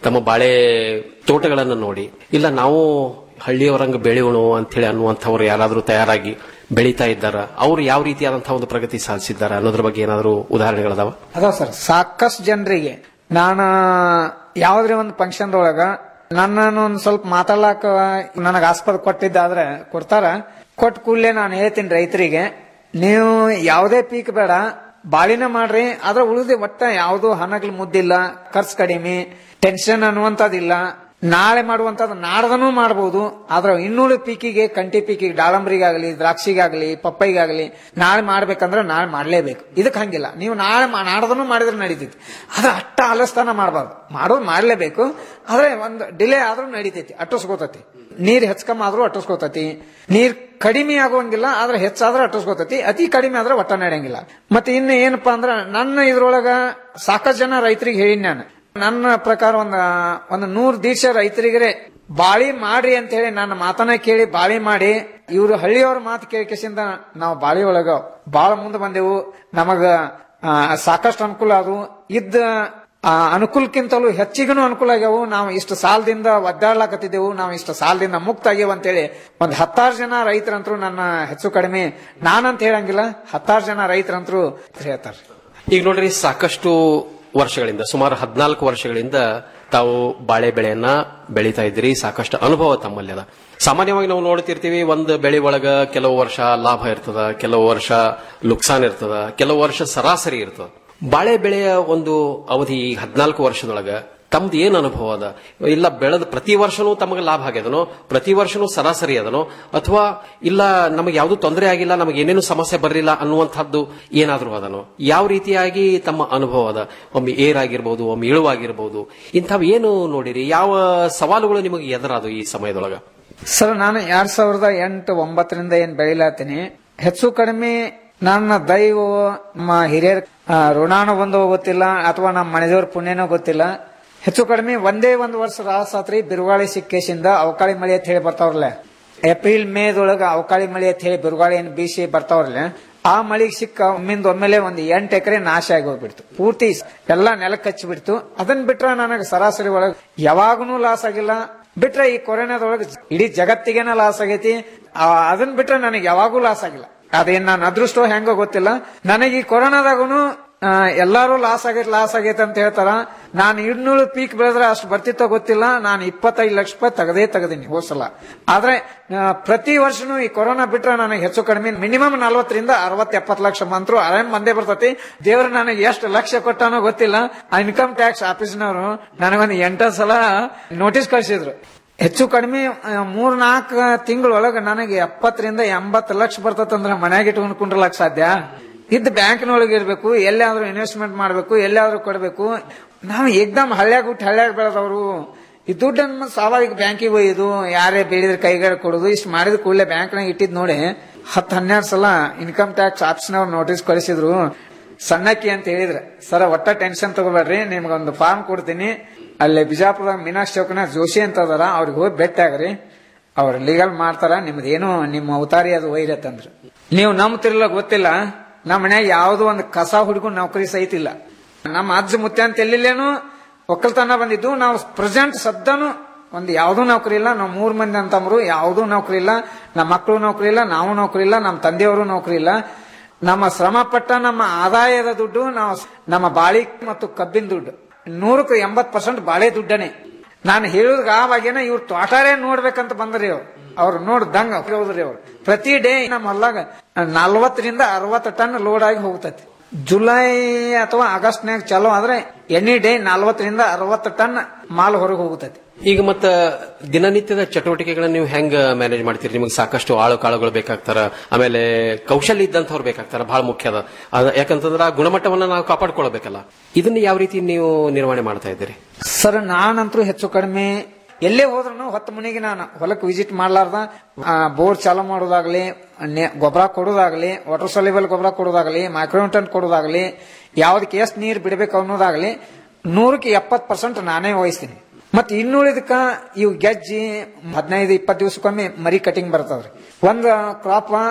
ತಮ್ಮ ಬಾಳೆ ತೋಟಗಳನ್ನು ನೋಡಿ ಇಲ್ಲ ನಾವು ಹಳ್ಳಿಯವರಂಗ ಬೆಳೆಯೋಣ ಅಂತೇಳಿ ಅನ್ನುವಂಥವ್ರು ಯಾರಾದರೂ ತಯಾರಾಗಿ ಬೆಳೀತಾ ಇದ್ದಾರ ಅವ್ರು ಯಾವ ರೀತಿಯಾದಂತಹ ಒಂದು ಪ್ರಗತಿ ಸಾಧಿಸಿದ್ದಾರೆ ಅನ್ನೋದ್ರ ಬಗ್ಗೆ ಏನಾದರೂ ಉದಾಹರಣೆಗಳದಾವ ಅದಾವ ಸರ್ ಸಾಕಷ್ಟು ಜನರಿಗೆ ನಾನು ಯಾವ್ದ್ರ ಒಂದು ಫಂಕ್ಷನ್ ಒಳಗ ನನ್ನನ್ನು ಒಂದ್ ಸ್ವಲ್ಪ ಮಾತಾಡ್ಲಾಕ ನನಗೆ ಆಸ್ಪದ ಕೊಟ್ಟಿದ್ದಾದ್ರೆ ಕೊಡ್ತಾರ ಕೊಟ್ಟ ಕೂಡಲೇ ನಾನು ಹೇಳ್ತೀನಿ ರೈತರಿಗೆ ನೀವು ಯಾವುದೇ ಪೀಕ್ ಬೇಡ ಬಾಳಿನ ಮಾಡ್ರಿ ಆದ್ರೆ ಉಳಿದ ಒಟ್ಟ ಯಾವ್ದು ಹಣಗ್ಲಿ ಮುದ್ದಿಲ್ಲ ಖರ್ಚು ಕಡಿಮೆ ಟೆನ್ಷನ್ ಅನ್ನುವಂಥದ್ದಿಲ್ಲ ನಾಳೆ ಮಾಡುವಂತದ್ದು ನಾಡ್ದನೂ ಮಾಡಬಹುದು ಆದ್ರೆ ಇನ್ನುಳಿದ ಪೀಕಿಗೆ ಕಂಟಿ ಪೀಕಿಗೆ ದಾಳಂಬ್ರಿಗಾಗಲಿ ದ್ರಾಕ್ಷಿಗಾಗಲಿ ಪಪ್ಪೈಗಾಗಲಿ ನಾಳೆ ಮಾಡ್ಬೇಕಂದ್ರೆ ನಾಳೆ ಮಾಡ್ಲೇಬೇಕು ಇದಕ್ಕೆ ಹಂಗಿಲ್ಲ ನೀವು ನಾಳೆ ಮಾ- ನಾಡ್ದನೂ ಮಾಡಿದ್ರೆ ನಡೀತೈತಿ ಆದ್ರೆ ಅಟ್ಟ ಆಲಸ್ತಾನ ಮಾಡಬಾರ್ದು ಮಾಡೋದು ಮಾಡ್ಲೇಬೇಕು ಆದ್ರೆ ಒಂದು ಡಿಲೇ ಆದ್ರೂ ನಡೀತೈತಿ ಅಟ್ಟಿಸ್ಕೋತೈತಿ ನೀರ್ ಹೆಚ್ಚಕಮ್ಮ ಆದ್ರೂ ಅಟ್ಟಿಸ್ಕೋತೈತಿ ನೀರ್ ಕಡಿಮೆ ಆಗುವಂಗಿಲ್ಲ ಆದ್ರೆ ಹೆಚ್ಚಾದ್ರೆ ಅಟ್ಟಿಸ್ಕೋತೈತಿ ಅತಿ ಕಡಿಮೆ ಆದ್ರೆ ಒಟ್ಟ ನಡೆಯಂಗಿಲ್ಲ ಮತ್ತೆ ಇನ್ನು ಏನಪ್ಪಾ ಅಂದ್ರ ನನ್ನ ಇದ್ರೊಳಗ ಸಾಕಷ್ಟು ಜನ ರೈತರಿಗೆ ಹೇಳಿನಿ ನಾನು ನನ್ನ ಪ್ರಕಾರ ಒಂದ ಒಂದು ನೂರ್ ದೀಕ್ಷ ರೈತರಿಗೆ ಬಾಳಿ ಮಾಡ್ರಿ ಅಂತ ಹೇಳಿ ನನ್ನ ಮಾತನ್ನ ಕೇಳಿ ಬಾಳಿ ಮಾಡಿ ಇವರು ಹಳ್ಳಿಯವ್ರ ಮಾತು ಕೇಳಿಕೆಸಿಂದ ನಾವು ಬಾಳಿ ಒಳಗ ಬಾಳ ಮುಂದೆ ಬಂದೆವು ನಮಗ ಆ, ಸಾಕಷ್ಟು ಅನುಕೂಲ ಅದು ಇದ್ದ ಆ, ಅನುಕೂಲಕ್ಕಿಂತಲೂ ಹೆಚ್ಚಿಗೂ ಅನುಕೂಲ ಆಗ್ಯಾವು ನಾವು ಇಷ್ಟು ಸಾಲದಿಂದ ಒದ್ದಾಡ್ಲಾಕತ್ತಿದ್ದೆವು ನಾವು ಇಷ್ಟು ಸಾಲದಿಂದ ಮುಕ್ತ ಆಗ್ಯವು ಅಂತೇಳಿ ಒಂದ್ ಹತ್ತಾರು ಜನ ರೈತರಂತರೂ ನನ್ನ ಹೆಚ್ಚು ಕಡಿಮೆ ನಾನಂತ ಹೇಳಂಗಿಲ್ಲ ಹತ್ತಾರು ಜನ ರೈತರಂತರೂ ಹೇಳ್ತಾರೆ ಈಗ ನೋಡ್ರಿ ಸಾಕಷ್ಟು ವರ್ಷಗಳಿಂದ ಸುಮಾರು ಹದಿನಾಲ್ಕು ವರ್ಷಗಳಿಂದ ತಾವು ಬಾಳೆ ಬೆಳೆಯನ್ನ ಬೆಳೀತಾ ಇದ್ದೀರಿ ಸಾಕಷ್ಟು ಅನುಭವ ತಮ್ಮಲ್ಲಿ ಅದ ಸಾಮಾನ್ಯವಾಗಿ ನಾವು ನೋಡ್ತಿರ್ತೀವಿ ಒಂದು ಬೆಳೆ ಒಳಗ ಕೆಲವು ವರ್ಷ ಲಾಭ ಇರ್ತದ ಕೆಲವು ವರ್ಷ ನುಕ್ಸಾನ್ ಇರ್ತದ ಕೆಲವು ವರ್ಷ ಸರಾಸರಿ ಇರ್ತದ ಬಾಳೆ ಬೆಳೆಯ ಒಂದು ಅವಧಿ ಹದಿನಾಲ್ಕು ವರ್ಷದೊಳಗ ತಮ್ದು ಏನ್ ಅನುಭವ ಅದ ಇಲ್ಲ ಬೆಳೆದ ಪ್ರತಿ ವರ್ಷನೂ ತಮಗೆ ಲಾಭ ಆಗ್ಯದನೋ ಪ್ರತಿ ವರ್ಷನೂ ಸರಾಸರಿ ಅದನೋ ಅಥವಾ ಇಲ್ಲ ನಮಗೆ ಯಾವ್ದು ತೊಂದರೆ ಆಗಿಲ್ಲ ನಮಗೆ ಏನೇನು ಸಮಸ್ಯೆ ಬರಲಿಲ್ಲ ಅನ್ನುವಂಥದ್ದು ಏನಾದ್ರೂ ಅದನೋ ಯಾವ ರೀತಿಯಾಗಿ ತಮ್ಮ ಅನುಭವ ಅದ ಒಮ್ಮೆ ಏರ್ ಆಗಿರ್ಬೋದು ಒಮ್ಮೆ ಇಳುವಾಗಿರ್ಬೋದು ಇಂಥವು ಏನು ನೋಡಿರಿ ಯಾವ ಸವಾಲುಗಳು ನಿಮಗೆ ಎದುರಾದು ಈ ಸಮಯದೊಳಗ ಸರ್ ನಾನು ಎರಡ್ ಸಾವಿರದ ಎಂಟು ಒಂಬತ್ತರಿಂದ ಏನ್ ಬೆಳಿಲಾತೀನಿ ಹೆಚ್ಚು ಕಡಿಮೆ ನನ್ನ ದೈವ ನಮ್ಮ ಹಿರಿಯರ ಆ, ಋಣಾನು ಬಂದು ಗೊತ್ತಿಲ್ಲ ಅಥವಾ ನಮ್ಮ ಮನೆದೇವ್ರ ಪುಣ್ಯನೋ ಗೊತ್ತಿಲ್ಲ ಹೆಚ್ಚು ಕಡಿಮೆ ಒಂದೇ ಒಂದು ವರ್ಷ ರಾಸಾತ್ರಿ ಬಿರುಗಾಳಿ ಸಿಕ್ಕೇಸಿಂದ ಅವಕಾಳಿ ಮಳೆ ಅಂತ ಹೇಳಿ ಬರ್ತಾವ್ರಲ್ಲ ಏಪ್ರಿಲ್ ಮೇದೊಳಗ ಅವಕಾಳಿ ಮಳೆ ಅಂತ ಹೇಳಿ ಬಿರುಗಾಳಿ ಏನ್ ಬೀಸಿ ಬರ್ತಾವ್ರಲ್ಲ ಆ ಮಳಿಗೆ ಸಿಕ್ಕ ಒಮ್ಮಿಂದ ಒಮ್ಮೆಲೆ ಒಂದು ಎಂಟು ಎಕರೆ ನಾಶ ಆಗಿ ಹೋಗ್ಬಿಡ್ತು ಪೂರ್ತಿ ಎಲ್ಲಾ ನೆಲಕ್ಕೆ ಹಚ್ಚಿಬಿಡ್ತು ಅದನ್ನ ಬಿಟ್ರೆ ನನಗೆ ಸರಾಸರಿ ಒಳಗೆ ಯಾವಾಗೂ ಲಾಸ್ ಆಗಿಲ್ಲ ಬಿಟ್ರೆ ಈ ಕೊರೋನಾದೊಳಗೆ ಇಡೀ ಜಗತ್ತಿಗೇನ ಲಾಸ್ ಆಗೈತಿ ಆ, ಅದನ್ನ ಬಿಟ್ರೆ ನನಗೆ ಯಾವಾಗೂ ಲಾಸ್ ಆಗಿಲ್ಲ ಅದೇನ್ ನಾನು ಅದೃಷ್ಟ ಹೆಂಗೋ ಗೊತ್ತಿಲ್ಲ ನನಗೆ ಈ ಕೊರೋನಾದಾಗೂ ಎಲ್ಲಾರು ಲಾಸ್ ಆಗೈತೆ ಲಾಸ್ ಆಗೈತೆ ಅಂತ ಹೇಳ್ತಾರ ನಾನು ಇನ್ನೂರು ಪೀಕ್ ಬೆಳೆದ್ರೆ ಅಷ್ಟು ಬರ್ತಿತ್ತೋ ಗೊತ್ತಿಲ್ಲ ನಾನು ಇಪ್ಪತ್ತೈದು ಲಕ್ಷ ರೂಪಾಯಿ ತೆಗದೇ ತೆಗದೀನಿ ಹೋಸಲ ಆದ್ರೆ ಆ, ಪ್ರತಿ ವರ್ಷನೂ ಈ ಕೊರೋನಾ ಬಿಟ್ರೆ ನನಗೆ ಹೆಚ್ಚು ಕಡಿಮೆ ಮಿನಿಮಮ್ ನಲ್ವತ್ತರಿಂದ ಅರವತ್ ಎಪ್ಪತ್ತು ಲಕ್ಷ ಮಂತ್ರು ಆರಾಮ್ ಬಂದೇ ಬರ್ತೈತಿ ದೇವ್ರು ನನಗೆ ಎಷ್ಟು ಲಕ್ಷ ಕೊಟ್ಟಾನೋ ಗೊತ್ತಿಲ್ಲ ಇನ್ಕಮ್ ಟ್ಯಾಕ್ಸ್ ಆಫೀಸ್ನವರು ನನಗೊಂದು ಎಂಟು ಸಲ ನೋಟಿಸ್ ಕಳಿಸಿದ್ರು ಹೆಚ್ಚು ಕಡಿಮೆ ಆ, ಮೂರ್ ನಾಲ್ಕು ತಿಂಗಳೊಳಗೆ ನನಗೆ ಎಪ್ಪತ್ತರಿಂದ ಎಂಬತ್ತು ಲಕ್ಷ ಬರ್ತದಂದ್ರೆ ಮನ್ಯಾಗ ಇಟ್ಕೊಂಡು ಕುಂಡ್ರಲಕ್ ಸಾಧ್ಯ ಇದ್ದ ಬ್ಯಾಂಕ್ನೊಳಗೆ ಇರ್ಬೇಕು ಎಲ್ಲಾದ್ರೂ ಇನ್ವೆಸ್ಟ್ಮೆಂಟ್ ಮಾಡ್ಬೇಕು ಎಲ್ಲಾದ್ರೂ ಕೊಡ್ಬೇಕು ನಾವು ಏಕ್ದಮ್ ಹಳ್ಳ್ಯಾಗ ಹುಟ್ಟಿ ಹಳ್ಳ್ಯಾಗ ಬೆಳೆದವರು ಈ ದುಡ್ಡನ್ನು ಸ್ವಾಭಾವಿಕ ಬ್ಯಾಂಕಿಗೆ ಒಯ್ಯೋದು ಯಾರೇ ಬೆಳೆದ್ರೆ ಕೈಗಾರ ಕೊಡೋದು ಇಷ್ಟು ಮಾಡಿದ ಕೂಡಲೇ ಬ್ಯಾಂಕ್ನಾಗ ಇಟ್ಟಿದ್ ನೋಡಿ ಹತ್ತು ಹನ್ನೆರಡು ಸಲ ಇನ್ಕಮ್ ಟ್ಯಾಕ್ಸ್ ಆಫೀಸ್ನವ್ರು ನೋಟಿಸ್ ಕಳಿಸಿದ್ರು ಸಣ್ಣಕ್ಕಿ ಅಂತ ಹೇಳಿದ್ರೆ ಸರ ಒಟ್ಟ ಟೆನ್ಷನ್ ತಗೋಬೇಡ್ರಿ ನಿಮ್ಗೊಂದು ಫಾರ್ಮ್ ಕೊಡ್ತೀನಿ ಅಲ್ಲಿ ಬಿಜಾಪುರದಾಗ ಮೀನಾಕ್ಷಿ ಚೌಕನ ಜೋಶಿ ಅಂತ ಅದಾರ ಅವ್ರಿಗೆ ಹೋಗಿ ಭೇಟಿ ಆಗ್ರಿ ಅವ್ರು ಲೀಗಲ್ ಮಾಡ್ತಾರ ನಿಮ್ದು ಏನು ನಿಮ್ಮ ಅವತಾರಿ ಅದು ಒಯ್ರತ್ತಂದ್ರು ನೀವು ನಂಬ್ತಿರಲ್ಲ ಗೊತ್ತಿಲ್ಲ ನಮ್ಮ ಮನ್ಯಾಗ ಯಾವ್ದು ಒಂದು ಕಸ ಹುಡ್ಕೊಂಡು ನೌಕರಿ ಸಹಿತ ಇಲ್ಲ ನಮ್ಮ ಅಜ್ಜ ಮುತ್ತೆ ಅಂತ ಎಲ್ಲಿಲ್ಲೇನು ಒಕ್ಕಲ್ತನ ಬಂದಿದ್ದು ನಾವು ಪ್ರೆಸೆಂಟ್ ಸದ್ದನು ಒಂದು ಯಾವ್ದೂ ನೌಕರಿ ಇಲ್ಲ ನಾವು ಮೂರ್ ಮಂದಿ ಅಂತಂದ್ರು ಯಾವ್ದೂ ನೌಕರಿ ಇಲ್ಲ ನಮ್ಮ ಮಕ್ಕಳು ನೌಕರಿ ಇಲ್ಲ ನಾವು ನೌಕರಿ ಇಲ್ಲ ನಮ್ಮ ತಂದೆಯವರು ನೌಕರಿ ಇಲ್ಲ ನಮ್ಮ ಶ್ರಮ ಪಟ್ಟ ನಮ್ಮ ಆದಾಯದ ದುಡ್ಡು ನಾವು ನಮ್ಮ ಬಾಳಿ ಮತ್ತು ಕಬ್ಬಿನ ದುಡ್ಡು ನೂರಕ್ಕೆ ಎಂಬತ್ ಪರ್ಸೆಂಟ್ ಬಾಳೆ ದುಡ್ಡನೆ ನಾನು ಹೇಳುದ್ ಆವಾಗೇನ ಇವ್ರು ತೋಟಾರೇ ನೋಡ್ಬೇಕಂತ ಬಂದ್ರಿ ಅವ್ರು ಅವ್ರು ನೋಡ್ದಂಗ ಹೋದ್ರಿ ಅವ್ರು ಪ್ರತಿ ಡೇ ನಮ್ಮ ಹೊಲ್ದಾಗ ನಲ್ವತ್ತರಿಂದ ಅರವತ್ತು ಟನ್ ಲೋಡ್ ಆಗಿ ಹೋಗ್ತೈತಿ ಜುಲೈ ಅಥವಾ ಆಗಸ್ಟ್ನ್ಯಾಗ ಚಲೋ ಆದ್ರೆ ಎನಿ ಡೇ ನಲ್ವತ್ತರಿಂದ ಅರವತ್ತು ಟನ್ ಮಾಲ್ ಹೊರಗೆ ಹೋಗುತ್ತೈತಿ ಈಗ ಮತ್ತ ದಿನನಿತ್ಯದ ಚಟುವಟಿಕೆಗಳನ್ನ ನೀವು ಹೆಂಗ್ ಮ್ಯಾನೇಜ್ ಮಾಡ್ತೀರಿ ನಿಮಗೆ ಸಾಕಷ್ಟು ಆಳು ಕಾಳುಗಳು ಬೇಕಾಗ್ತಾರ ಆಮೇಲೆ ಕೌಶಲ್ಯ ಇದ್ದಂಥವ್ರು ಬೇಕಾಗ್ತಾರ ಬಹಳ ಮುಖ್ಯ ಅದ ಅದ ಯಾಕಂತಂದ್ರ ಆ ಗುಣಮಟ್ಟವನ್ನ ನಾವು ಕಾಪಾಡ್ಕೊಳ್ಬೇಕಲ್ಲ ಇದನ್ನ ಯಾವ ರೀತಿ ನೀವು ನಿರ್ವಹಣೆ ಮಾಡ್ತಾ ಇದ್ದೀರಿ ಸರ್ ನಾನಂತರೂ ಹೆಚ್ಚು ಕಡಿಮೆ ಎಲ್ಲೇ ಹೋದ್ರು ಹೊತ್ತು ಮನೆಗೆ ನಾನು ಹೊಲಕ್ಕೆ ವಿಸಿಟ್ ಮಾಡ್ಲಾರ್ದ ಬೋರ್ ಚಾಲು ಮಾಡೋದಾಗ್ಲಿ ನೆ- ಗೊಬ್ಬರ ಕೊಡೋದಾಗ್ಲಿ ವಾಟರ್ ಸೊಲ್ಯೂಬಲ್ ಗೊಬ್ಬರ ಕೊಡೋದಾಗ್ಲಿ ಮೈಕ್ರೋನ್ಟನ್ ಕೊಡೋದಾಗ್ಲಿ ಯಾವ್ದಕ್ಕೆ ಎಷ್ಟು ನೀರು ಬಿಡಬೇಕು ಅನ್ನೋದಾಗ್ಲಿ ನೂರಕ್ಕೆ ಎಪ್ಪತ್ ಪರ್ಸೆಂಟ್ ನಾನೇ ವಹಿಸ್ತೀನಿ ಮತ್ತೆ ಇನ್ನುಳಿದಕ್ಕ ಇವು ಗೆಜ್ಜಿ ಹದಿನೈದು ಇಪ್ಪತ್ತು ದಿವಸಕ್ಕೊಮ್ಮೆ ಮರಿ ಕಟಿಂಗ್ ಬರ್ತದ್ರಿ ಒಂದ್ ಕ್ರಾಪ್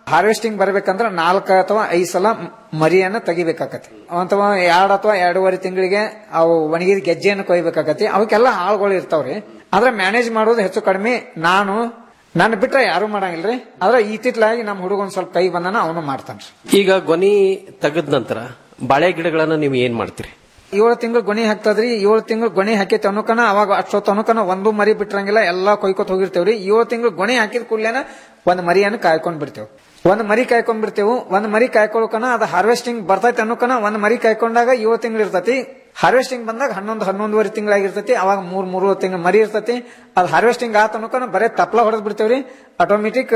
ಹಾರ್ವೆಸ್ಟಿಂಗ್ ಬರ್ಬೇಕಂದ್ರ ನಾಲ್ಕು ಅಥವಾ ಐದು ಸಲ ಮ್- ಮರಿಯನ್ನ ತೆಗಿಬೇಕಾಕತಿ ಅಥವಾ ಎರಡು ಅಥವಾ ಎರಡೂವರೆ ತಿಂಗಳಿಗೆ ಅವು ಒಣಗಿದ ಗೆಜ್ಜೆಯನ್ನು ಕೊಯ್ಬೇಕಾಕತಿ ಅವಕ್ಕೆಲ್ಲ ಆಳುಗಳು ಇರ್ತಾವ್ರಿ ಆದ್ರೆ ಮ್ಯಾನೇಜ್ ಮಾಡೋದು ಹೆಚ್ಚು ಕಡಿಮೆ ನಾನು ನನ್ನ ಬಿಟ್ರೆ ಯಾರು ಮಾಡಂಗಿಲ್ರಿ ಆದ್ರೆ ಇತ್ತಿತ್ಲಾಗಿ ನಮ್ಮ ಹುಡುಗ ಒಂದ್ ಸ್ವಲ್ಪ ಕೈ ಬಂದನ ಅವನು ಮಾಡ್ತಾನ್ರಿ ಈಗ ಗೊನಿ ತೆಗೆದ ನಂತರ ಬಾಳೆ ಗಿಡಗಳನ್ನ ನೀವು ಏನ್ ಮಾಡ್ತೀರಿ ಏಳು ತಿಂಗಳು ಗೊಣಿ ಹಾಕ್ತದ್ರಿ ಏಳು ತಿಂಗಳು ಗೊಣಿ ಹಾಕೈತಿ ಅನ್ನೋಕನ ಅವಾಗ ಅಷ್ಟೊತ್ತು ಅನ್ನೋಕನ ಒಂದು ಮರಿ ಬಿಟ್ರಂಗಿಲ್ಲ ಎಲ್ಲಾ ಕೊಯ್ಕೊತ್ ಹೋಗಿರ್ತೇವ್ರಿ ಏಳು ತಿಂಗಳು ಗೊಣಿ ಹಾಕಿದ ಕೂಡ್ಲೇನ ಒಂದ್ ಮರಿಯನ್ನು ಕಾಯ್ಕೊಂಡ್ ಬಿಡ್ತೇವೆ ಒಂದ್ ಮರಿ ಕಾಯ್ಕೊಂಡ್ ಬಿಡ್ತೇವು ಒಂದ್ ಮರಿ ಕಾಯ್ಕೊಳಕನ ಅದ ಹಾರ್ವೆಸ್ಟಿಂಗ್ ಬರ್ತೈತಿ ಅನ್ನೋಕನ ಒಂದ್ ಮರಿ ಕಾಯ್ಕೊಂಡಾಗ ಏಳು ತಿಂಗಳು ಇರ್ತೈತಿ ಹಾರ್ವೆಸ್ಟಿಂಗ್ ಬಂದಾಗ ಹನ್ನೊಂದು ಹನ್ನೊಂದುವರೆ ತಿಂಗಳಾಗಿರ್ತೈತಿ ಅವಾಗ ಮೂರ್ ಮೂರು ತಿಂಗಳು ಮರಿ ಇರ್ತೈತಿ ಅದ್ ಹಾರ್ವೆಸ್ಟಿಂಗ್ ಆತ ಅನ್ನೋಕನ ಬರೇ ತಪ್ಲ ಹೊಡೆದ್ ಬಿಡ್ತೇವ್ರಿ ಆಟೋಮೆಟಿಕ್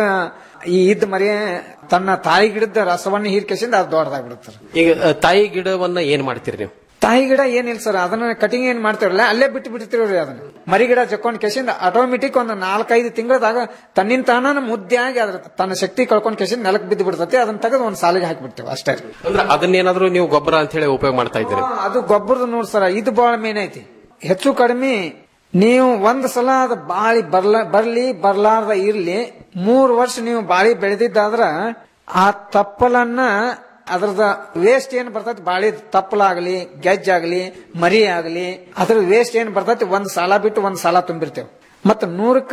ಈ ಇದ್ದ ಮರಿ ತನ್ನ ತಾಯಿ ಗಿಡದ ರಸವನ್ನ ಹೀರ್ಕೆಸಿಂದ ಅದು ದೊಡ್ಡದಾಗ್ಬಿಡುತ್ತೆ ಈಗ ಅ, ತಾಯಿ ಗಿಡವನ್ನ ಏನ್ ಮಾಡ್ತೀರಿ ನೀವು ತಾಯಿ ಗಿಡ ಏನಿಲ್ಲ ಸರ್ ಅದನ್ನ ಕಟಿಂಗ್ ಏನ್ ಮಾಡ್ತೇವಲ್ಲ ಅಲ್ಲೇ ಬಿಟ್ಟು ಬಿಡ್ತೀವ್ರಿ ಅದನ್ನ ಮರಿ ಗಿಡ ಜಕ್ಕೊಂಡ್ ಕೆಸಿಂದ ಆಟೋಮೆಟಿಕ್ ಒಂದು ನಾಲ್ಕೈದು ತಿಂಗಳದಾಗ ತನ್ನಿಂದ ತಾನ ಮುದ್ದೆ ಆಗಿ ಅದ್ರ ತನ್ನ ಶಕ್ತಿ ಕಳ್ಕೊಂಡ್ ಕೆಸಿಂದ ನೆಲಕ್ ಬಿದ್ದು ಬಿಡ್ತೈತಿ ಅದನ್ನ ತೆಗೆದು ಒಂದ್ ಸಾಲಿಗೆ ಹಾಕಿಬಿಡ್ತೇವೆ ಅಷ್ಟೇ ಅಂದ್ರೆ ಅದನ್ನೇನಾದ್ರೂ ನೀವು ಗೊಬ್ಬರ ಅಂತ ಹೇಳಿ ಉಪಯೋಗ ಮಾಡ್ತಾ ಇದ್ದೀರಿ ಹಾ, ಅದು ಗೊಬ್ಬರದ ನೋಡ್ ಸರ ಇದು ಬಹಳ ಮೇನ್ ಐತಿ ಹೆಚ್ಚು ಕಡಿಮೆ ನೀವು ಒಂದ್ ಸಲ ಅದು ಬಾಳಿ ಬರ್ಲ ಬರ್ಲಿ ಬರ್ಲಾರ್ದ ಇರ್ಲಿ ಮೂರ್ ವರ್ಷ ನೀವು ಬಾಳಿ ಬೆಳೆದಿದ್ದಾದ್ರ ಆ ತಪ್ಪಲನ್ನ ಅದ್ರದ ವೇಸ್ಟ್ ಏನ್ ಬರ್ತೈತಿ ಬಾಳಿ ತಪ್ಪಲಾಗ್ಲಿ ಗೆಜ್ಜಾಗ್ಲಿ ಮರಿ ಆಗ್ಲಿ ಅದ್ರ ವೇಸ್ಟ್ ಏನ್ ಬರ್ತೈತಿ ಒಂದ್ ಸಾಲ ಬಿಟ್ಟು ಒಂದ್ ಸಾಲ ತುಂಬಿರ್ತೇವೆ ಮತ್ತ ನೂರಕ್ಕ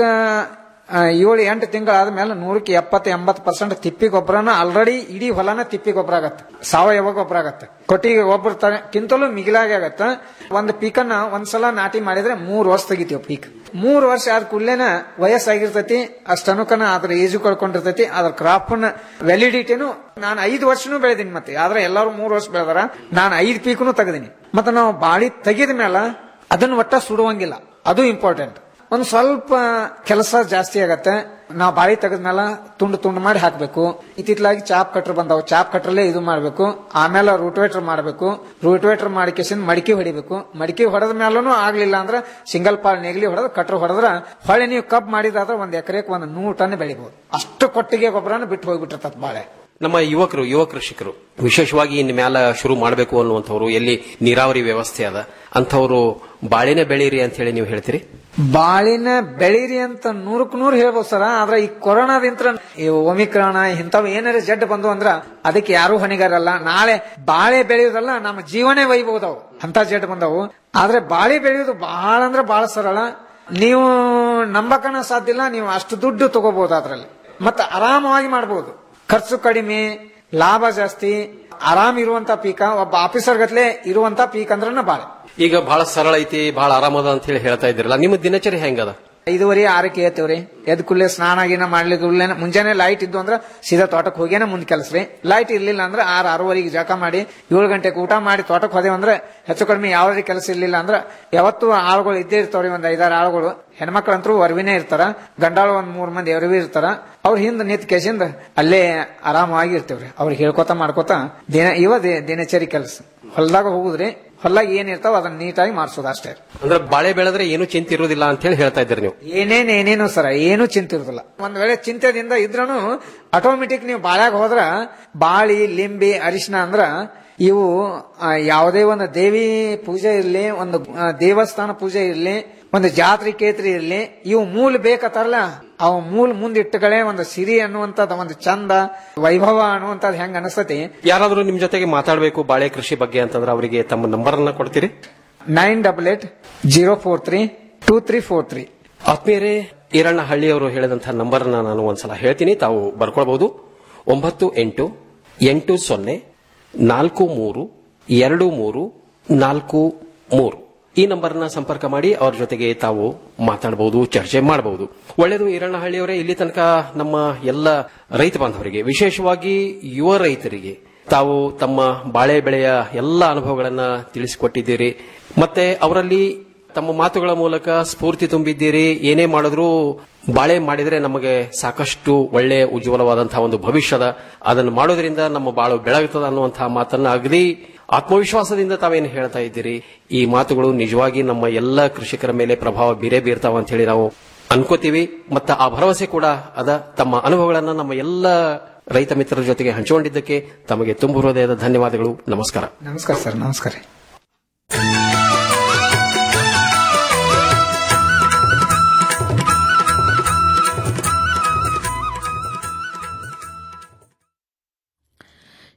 ಆ, ಏಳು ಎಂಟು ತಿಂಗಳಾದ್ಮೇಲೆ ನೂರಕ್ಕೆ ಎಪ್ಪತ್ತು ಎಂಬತ್ತು ಪರ್ಸೆಂಟ್ ತಿಪ್ಪಿ ಗೊಬ್ಬರನ ಆಲ್ರೆಡಿ ಇಡೀ ಹೊಲನ ತಿಪ್ಪಿ ಗೊಬ್ಬರ ಆಗತ್ತೆ ಸಾವಯವ ಗೊಬ್ಬರ ಆಗತ್ತೆ ಕೊಟ್ಟಿಗೆ ಗೊಬ್ಬರ ಕಿಂತಲೂ ಮಿಗಿಲಾಗಿ ಆಗತ್ತ ಒಂದು ಪೀಕನ್ನ ಒಂದ್ಸಲ ನಾಟಿ ಮಾಡಿದ್ರೆ ಮೂರ್ ವರ್ಷ ತೆಗಿತೀವಿ ಪೀಕ್ ಮೂರ್ ವರ್ಷ ಆದ ಕೂಡ್ಲೇನ ವಯಸ್ಸಾಗಿರ್ತೈತಿ ಅಷ್ಟನುಕನ ಅದ್ರ ಏಜು ಕಳ್ಕೊಂಡಿರ್ತೈತಿ ಅದ್ರ ಕ್ರಾಪ್ ವ್ಯಾಲಿಡಿಟಿನು ನಾನು ಐದು ವರ್ಷನೂ ಬೆಳೆದೀನಿ ಮತ್ತೆ ಆದ್ರೆ ಎಲ್ಲಾರು ಮೂರ್ ವರ್ಷ ಬೆಳೆದಾರ ನಾನು ಐದು ಪೀಕ್ನು ತೆಗೆದೀನಿ ಮತ್ತೆ ನಾವು ಬಾಳಿ ತೆಗಿದ ಮೇಲೆ ಅದನ್ನ ಒಟ್ಟ ಸುಡುವಂಗಿಲ್ಲ ಅದು ಇಂಪಾರ್ಟೆಂಟ್ ಒಂದ್ ಸ್ವಲ್ಪ ಕೆಲಸ ಜಾಸ್ತಿ ಆಗತ್ತೆ ನಾವು ಬಾಳಿ ತೆಗೆದ್ಮೇಲೆ ತುಂಡು ತುಂಡು ಮಾಡಿ ಹಾಕ್ಬೇಕು ಇತ್ತಿತ್ಲಾಗಿ ಚಾಪ್ ಕಟ್ರ್ ಬಂದಾವ ಚಾಪ್ ಕಟ್ರಲ್ಲೇ ಇದು ಮಾಡ್ಬೇಕು ಆಮೇಲೆ ರೂಟ್ವೇಟರ್ ಮಾಡ್ಬೇಕು ರೂಟ್ವೇಟರ್ ಮಾಡಿಕೆಸಿಂದ ಮಡಿಕೆ ಹೊಡಿಬೇಕು ಮಡಿಕೆ ಹೊಡೆದ ಮೇಲೂ ಆಗ್ಲಿಲ್ಲ ಅಂದ್ರೆ ಸಿಂಗಲ್ ಪಾಲ್ ನೆಗಲಿ ಹೊಡೆದ್ ಕಟ್ರ್ ಹೊಡೆದ್ರ ಹೊಳೆ ನೀವು ಕಬ್ ಮಾಡಿದಾದ್ರೆ ಒಂದ್ ಎಕರೆಗೆ ಒಂದ್ ನೂರು ಟನ್ ಬೆಳಿಬಹುದು ಅಷ್ಟು ಕೊಟ್ಟಿಗೆ ಗೊಬ್ಬರನ ಬಿಟ್ಟು ಹೋಗ್ಬಿಟ್ಟಿರ್ತದ ಬಾಳೆ ನಮ್ಮ ಯುವಕರು ಯುವ ಕೃಷಿಕರು ವಿಶೇಷವಾಗಿ ಇನ್ ಮ್ಯಾಲ ಶುರು ಮಾಡಬೇಕು ಅನ್ನುವಂಥವ್ರು ಎಲ್ಲಿ ನೀರಾವರಿ ವ್ಯವಸ್ಥೆ ಅದ ಅಂಥವ್ರು ಬಾಳೆನೆ ಬೆಳೀರಿ ಅಂತ ಹೇಳಿ ನೀವು ಹೇಳ್ತೀರಿ ಬಾಳಿನ ಬೆಳೀರಿ ಅಂತ ನೂರಕ್ ನೂರ್ ಹೇಳ್ಬೋದು ಸರ ಆದ್ರೆ ಈ ಕೊರೋನಾದಿಂತ್ರ ಈ ಒಮಿಕ್ರಾಣ ಇಂಥವ್ ಏನಾರ ಜಡ್ ಬಂದು ಅಂದ್ರ ಅದಕ್ಕೆ ಯಾರು ಹೊಣೆಗಾರಲ್ಲ ನಾಳೆ ಬಾಳೆ ಬೆಳೆಯೋದಲ್ಲ ನಮ್ಮ ಜೀವನೇ ಒಯ್ಬಹುದವು ಅಂತ ಜಡ್ ಬಂದವು ಆದ್ರೆ ಬಾಳೆ ಬೆಳೆಯೋದು ಬಹಳ ಅಂದ್ರೆ ಬಹಳ ಸರಳ ನೀವು ನಂಬಕನ ಸಾಧ್ಯ ಇಲ್ಲ ನೀವು ಅಷ್ಟು ದುಡ್ಡು ತಗೋಬಹುದು ಅದ್ರಲ್ಲಿ ಮತ್ತೆ ಆರಾಮವಾಗಿ ಮಾಡಬಹುದು ಖರ್ಚು ಕಡಿಮೆ ಲಾಭ ಜಾಸ್ತಿ ಆರಾಮ್ ಇರುವಂತ ಪೀಕ ಒಬ್ಬ ಆಫೀಸರ್ ಗತ್ಲೆ ಇರುವಂತ ಪೀಕ್ ಅಂದ್ರನ ಬಾಳೆ ಈಗ ಬಹಳ ಸರಳ ಐತಿ ಬಹಳ ಆರಾಮದ ಅಂತ ಹೇಳಿ ಹೇಳ್ತಾ ಇದ್ದೀರಲ್ಲ ನಿಮ್ಮ ದಿನಚರಿ ಹೆಂಗದ ಐದುವರೆ ಆರಕ್ಕೆ ಏತೇವ್ರಿ ಎದ್ ಕುಲ್ಲೇ ಸ್ನಾನ ಗೀನ ಮಾಡ್ಲಿಕ್ಕೆ ಉಳ್ಳೇನ ಮುಂಜಾನೆ ಲೈಟ್ ಇದ್ದು ಅಂದ್ರ ಸೀದಾ ತೋಟಕ್ಕೆ ಹೋಗ್ಯಾನ ಮುಂದ್ ಕೆಲಸ್ರಿ ಲೈಟ್ ಇರ್ಲಿಲ್ಲ ಅಂದ್ರೆ ಆರ್ ಆರೂವರೆಗೆ ಜಳಕ ಮಾಡಿ ಏಳು ಗಂಟೆಗೆ ಊಟ ಮಾಡಿ ತೋಟಕ್ಕೆ ಹೋದೇವ್ ಅಂದ್ರೆ ಹೆಚ್ಚು ಕಡಿಮೆ ಯಾವುದೇ ಕೆಲಸ ಇರ್ಲಿಲ್ಲ ಅಂದ್ರೆ ಯಾವತ್ತು ಆಳುಗಳು ಇದ್ದೇ ಇರ್ತಾವ್ರಿ ಒಂದ್ ಐದಾರು ಆಳುಗಳು ಹೆಣ್ಮಕ್ಳಂತರೂ ವರ್ವಿನೇ ಇರ್ತಾರ ಗಂಡಾಳು ಒಂದ್ ಮೂರ್ ಮಂದಿ ಎರವಿ ಇರ್ತಾರ ಅವ್ರ ಹಿಂದ್ ನಿಂತ್ ಕೇಸಿಂದ ಅಲ್ಲೇ ಆರಾಮಾಗಿ ಇರ್ತೇವ್ರಿ ಅವ್ರಿಗೆ ಹೇಳ್ಕೊತ ಮಾಡ್ಕೊತ ದಿನ ಇವ ದಿ- ದಿನಚರಿ ಕೆಲಸ ಹೊಲ್ದಾಗ ಹೋಗುದ್ರಿ ಹೊಲ್ದಾಗ ಏನ್ ಇರ್ತಾವ ಅದನ್ನ ನೀಟಾಗಿ ಮಾಡ್ಸೋದು ಅಷ್ಟೇ ಅಂದ್ರೆ ಬಾಳೆ ಬೆಳೆದ್ರೆ ಏನು ಚಿಂತೆ ಇರೋದಿಲ್ಲ ಅಂತ ಹೇಳಿ ಹೇಳ್ತಾ ಇದ್ದೀರಿ ನೀವು ಏನೇನ್ ಏನೇನು ಸರ ಏನು ಚಿಂತೆ ಇರುದಿಲ್ಲ ಒಂದ್ ವೇಳೆ ಚಿಂತೆದಿಂದ ಇದ್ರೂ ಆಟೋಮೆಟಿಕ್ ನೀವು ಬಾಳ್ಯಾಗ ಹೋದ್ರ ಬಾಳಿ ಲಿಂಬಿ ಅರಿಶಿನ ಅಂದ್ರ ಇವು ಆ, ಯಾವುದೇ ಒಂದು ದೇವಿ ಪೂಜೆ ಇರ್ಲಿ ಒಂದು ಆ, ದೇವಸ್ಥಾನ ಪೂಜೆ ಇರ್ಲಿ ಒಂದು ಜಾತ್ರೆ ಕೇತ್ರಿ ಇರ್ಲಿ ಇವು ಮೂಲ ಬೇಕತ್ತಾರಲ್ಲ ಅವು ಮೂಲ ಮುಂದಿಟ್ಟಗಳೇ ಒಂದು ಸಿರಿ ಅನ್ನುವಂಥದ್ದು ಒಂದು ಚಂದ ವೈಭವ ಅನ್ನುವಂಥದ್ದು ಹೆಂಗ್ ಅನಿಸ್ತತಿ ಯಾರಾದ್ರೂ ನಿಮ್ ಜೊತೆಗೆ ಮಾತಾಡಬೇಕು ಬಾಳೆ ಕೃಷಿ ಬಗ್ಗೆ ಅಂತಂದ್ರೆ ಅವರಿಗೆ ತಮ್ಮ ನಂಬರ್ ಅನ್ನ ಕೊಡ್ತೀರಿ nine double eight zero four three two three four three ಆತ್ಮೀಯರೇ ಈರಣ್ಣ ಹಳ್ಳಿ ಅವರು ಹೇಳಿದಂತಹ ನಂಬರ್ ನಾನು ಒಂದ್ಸಲ ಹೇಳ್ತೀನಿ ತಾವು ಬರ್ಕೊಳ್ಬಹುದು ಒಂಬತ್ತು ಎಂಟು ಎಂಟು ಸೊನ್ನೆ ನಾಲ್ಕು ಮೂರು ಎರಡು ಮೂರು ನಾಲ್ಕು ಮೂರು ಈ ನಂಬರ್ನ ಸಂಪರ್ಕ ಮಾಡಿ ಅವ್ರ ಜೊತೆಗೆ ತಾವು ಮಾತಾಡಬಹುದು ಚರ್ಚೆ ಮಾಡಬಹುದು ಒಳ್ಳೆಯದು ಈರಣ್ಣಹಳ್ಳಿಯವರೇ ಇಲ್ಲಿ ತನಕ ನಮ್ಮ ಎಲ್ಲ ರೈತ ಬಾಂಧವರಿಗೆ ವಿಶೇಷವಾಗಿ ಯುವ ರೈತರಿಗೆ ತಾವು ತಮ್ಮ ಬಾಳೆ ಬೆಳೆಯ ಎಲ್ಲ ಅನುಭವಗಳನ್ನ ತಿಳಿಸಿಕೊಟ್ಟಿದ್ದೀರಿ ಮತ್ತೆ ಅವರಲ್ಲಿ ತಮ್ಮ ಮಾತುಗಳ ಮೂಲಕ ಸ್ಫೂರ್ತಿ ತುಂಬಿದ್ದೀರಿ ಏನೇ ಮಾಡಿದ್ರೂ ಬಾಳೆ ಮಾಡಿದ್ರೆ ನಮಗೆ ಸಾಕಷ್ಟು ಒಳ್ಳೆ ಉಜ್ವಲವಾದಂತಹ ಒಂದು ಭವಿಷ್ಯದ ಅದನ್ನು ಮಾಡೋದ್ರಿಂದ ನಮ್ಮ ಬಾಳು ಬೆಳಗುತ್ತದೆ ಅನ್ನುವಂತಹ ಮಾತನ್ನ ಅಗದಿ ಆತ್ಮವಿಶ್ವಾಸದಿಂದ ತಾವೇನು ಹೇಳ್ತಾ ಇದ್ದೀರಿ ಈ ಮಾತುಗಳು ನಿಜವಾಗಿ ನಮ್ಮ ಎಲ್ಲ ಕೃಷಿಕರ ಮೇಲೆ ಪ್ರಭಾವ ಬೀರೇ ಬೀರ್ತಾವ ಅಂತ ಹೇಳಿ ನಾವು ಅನ್ಕೋತೀವಿ ಮತ್ತು ಆ ಭರವಸೆ ಕೂಡ ಅದ ತಮ್ಮ ಅನುಭವಗಳನ್ನ ನಮ್ಮ ಎಲ್ಲ ರೈತ ಮಿತ್ರರ ಜೊತೆಗೆ ಹಂಚಿಕೊಂಡಿದ್ದಕ್ಕೆ ತಮಗೆ ತುಂಬು ಹೃದಯದ ಧನ್ಯವಾದಗಳು ನಮಸ್ಕಾರ ನಮಸ್ಕಾರ ಸರ್ ನಮಸ್ಕಾರ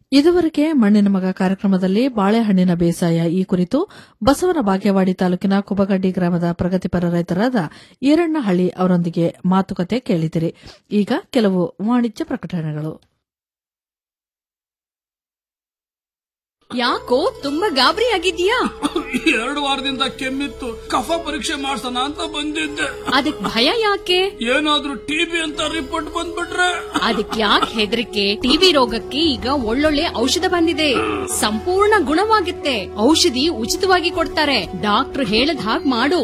ಇದುವರೆಗೆ ಮಣ್ಣಿನ ಮಗ ಕಾರ್ಯಕ್ರಮದಲ್ಲಿ ಬಾಳೆಹಣ್ಣಿನ ಬೇಸಾಯ ಈ ಕುರಿತು ಬಸವನ ಬಾಗೇವಾಡಿ ತಾಲೂಕಿನ ಕುಬಗಡ್ಡಿ ಗ್ರಾಮದ ಪ್ರಗತಿಪರ ರೈತರಾದ ಈರಣ್ಣಹಳ್ಳಿ ಅವರೊಂದಿಗೆ ಮಾತುಕತೆ ಕೇಳಿದಿರಿ ಈಗ ಕೆಲವು ವಾಣಿಜ್ಯ ಪ್ರಕಟಣೆಗಳು ಯಾಕೋ ತುಂಬಾ ಗಾಬರಿ ಆಗಿದ್ಯಾ ಎರಡು ವಾರದಿಂದ ಕೆಮ್ಮಿತ್ತು ಕಫ ಪರೀಕ್ಷೆ ಮಾಡ್ಸೋಣ ಅಂತ ಬಂದಿದ್ದೆ ಅದಕ್ ಭಯ ಯಾಕೆ ಏನಾದ್ರೂ ಟಿಬಿ ಅಂತ ರಿಪೋರ್ಟ್ ಬಂದ್ಬಿಟ್ರೆ ಅದಕ್ ಯಾಕೆ ಹೆದರಿಕೆ ಟಿಬಿ ರೋಗಕ್ಕೆ ಈಗ ಒಳ್ಳೊಳ್ಳೆ ಔಷಧ ಬಂದಿದೆ ಸಂಪೂರ್ಣ ಗುಣವಾಗುತ್ತೆ ಔಷಧಿ ಉಚಿತವಾಗಿ ಕೊಡ್ತಾರೆ ಡಾಕ್ಟರ್ ಹೇಳದ್ ಹಾಗ್ ಮಾಡು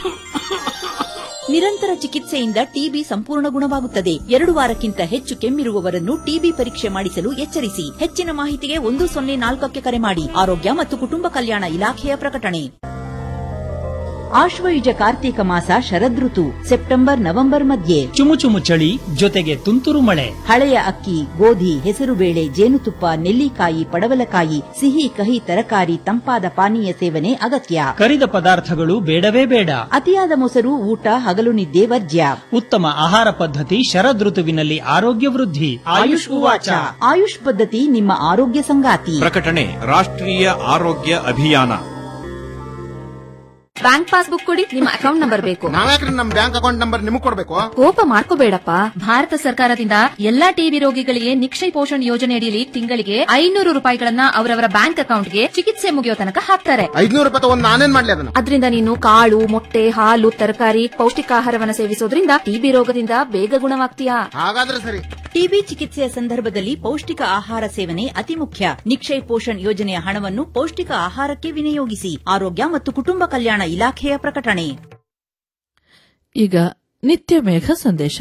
ನಿರಂತರ ಚಿಕಿತ್ಸೆಯಿಂದ ಟಿಬಿ ಸಂಪೂರ್ಣ ಗುಣವಾಗುತ್ತದೆ ಎರಡು ವಾರಕ್ಕಿಂತ ಹೆಚ್ಚು ಕೆಮ್ಮಿರುವವರನ್ನು ಟಿಬಿ ಪರೀಕ್ಷೆ ಮಾಡಿಸಲು ಎಚ್ಚರಿಸಿ ಹೆಚ್ಚಿನ ಮಾಹಿತಿಗೆ ಒಂದು ಸೊನ್ನೆ ನಾಲ್ಕಕ್ಕೆ ಕರೆ ಮಾಡಿ ಆರೋಗ್ಯ ಮತ್ತು ಕುಟುಂಬ ಕಲ್ಯಾಣ ಇಲಾಖೆಯ ಪ್ರಕಟಣೆ ಆಶ್ವಯುಜ ಕಾರ್ತೀಕ ಮಾಸ ಶರದೃತು ಸೆಪ್ಟೆಂಬರ್ ನವೆಂಬರ್ ಮಧ್ಯೆ ಚುಮು ಚುಮು ಚಳಿ ಜೊತೆಗೆ ತುಂತುರು ಮಳೆ ಹಳೆಯ ಅಕ್ಕಿ ಗೋಧಿ ಹೆಸರುಬೇಳೆ ಜೇನುತುಪ್ಪ ನೆಲ್ಲಿಕಾಯಿ ಪಡವಲಕಾಯಿ ಸಿಹಿ ಕಹಿ ತರಕಾರಿ ತಂಪಾದ ಪಾನೀಯ ಸೇವನೆ ಅಗತ್ಯ ಕರಿದ ಪದಾರ್ಥಗಳು ಬೇಡವೇ ಬೇಡ ಅತಿಯಾದ ಮೊಸರು ಊಟ ಹಗಲು ನಿದ್ದೆ ವರ್ಜ್ಯ ಉತ್ತಮ ಆಹಾರ ಪದ್ಧತಿ ಶರದೃತುವಿನಲ್ಲಿ ಆರೋಗ್ಯ ವೃದ್ಧಿ ಆಯುಷ್ ಉವಾಚ ಆಯುಷ್ ಪದ್ಧತಿ ನಿಮ್ಮ ಆರೋಗ್ಯ ಸಂಗಾತಿ ಪ್ರಕಟಣೆ ರಾಷ್ಟ್ರೀಯ ಆರೋಗ್ಯ ಅಭಿಯಾನ ಬ್ಯಾಂಕ್ ಪಾಸ್ಬುಕ್ ಕೊಡಿ ನಿಮ್ಮ ಅಕೌಂಟ್ ನಂಬರ್ ಬೇಕು ನಾವ್ಯಾಕ್ರಿ ನಮ್ ಬ್ಯಾಂಕ್ ಅಕೌಂಟ್ ನಂಬರ್ ನಿಮಗ್ ಕೊಡ್ಬೇಕು ಕೋಪ ಮಾಡ್ಕೋಬೇಡಪ್ಪ ಭಾರತ ಸರ್ಕಾರದಿಂದ ಎಲ್ಲಾ ಟಿಬಿ ರೋಗಿಗಳಿಗೆ ನಿಕ್ಷಯ ಪೋಷಣ್ ಯೋಜನೆ ಅಡಿಯಲ್ಲಿ ತಿಂಗಳಿಗೆ ಐನೂರು ರೂಪಾಯಿಗಳನ್ನ ಅವರವರ ಬ್ಯಾಂಕ್ ಅಕೌಂಟ್ಗೆ ಚಿಕಿತ್ಸೆ ಮುಗಿಯೋ ತನಕ ಹಾಕ್ತಾರೆ ಐದ್ನೂರು ರೂಪಾಯಿ ತಗೊಂಡ್ ನಾನೇನ್ ಮಾಡ್ಲಿ ಅದನ್ನ ಅದರಿಂದ ನೀನು ಕಾಳು ಮೊಟ್ಟೆ ಹಾಲು ತರಕಾರಿ ಪೌಷ್ಟಿಕಾಹಾರವನ್ನ ಸೇವಿಸೋದ್ರಿಂದ ಟಿಬಿ ರೋಗದಿಂದ ಬೇಗ ಗುಣವಾಗ್ತೀಯಾ ಹಾಗಾದ್ರೆ ಸರಿ ಟಿಬಿ ಚಿಕಿತ್ಸೆಯ ಸಂದರ್ಭದಲ್ಲಿ ಪೌಷ್ಟಿಕ ಆಹಾರ ಸೇವನೆ ಅತಿ ಮುಖ್ಯ ನಿಕ್ಷಯ್ ಪೋಷಣ್ ಯೋಜನೆಯ ಹಣವನ್ನು ಪೌಷ್ಟಿಕ ಆಹಾರಕ್ಕೆ ವಿನಿಯೋಗಿಸಿ ಆರೋಗ್ಯ ಮತ್ತು ಕುಟುಂಬ ಕಲ್ಯಾಣ ಇಲಾಖೆಯ ಪ್ರಕಟಣೆ ಈಗ ನಿತ್ಯ ಮೇಘ ಸಂದೇಶ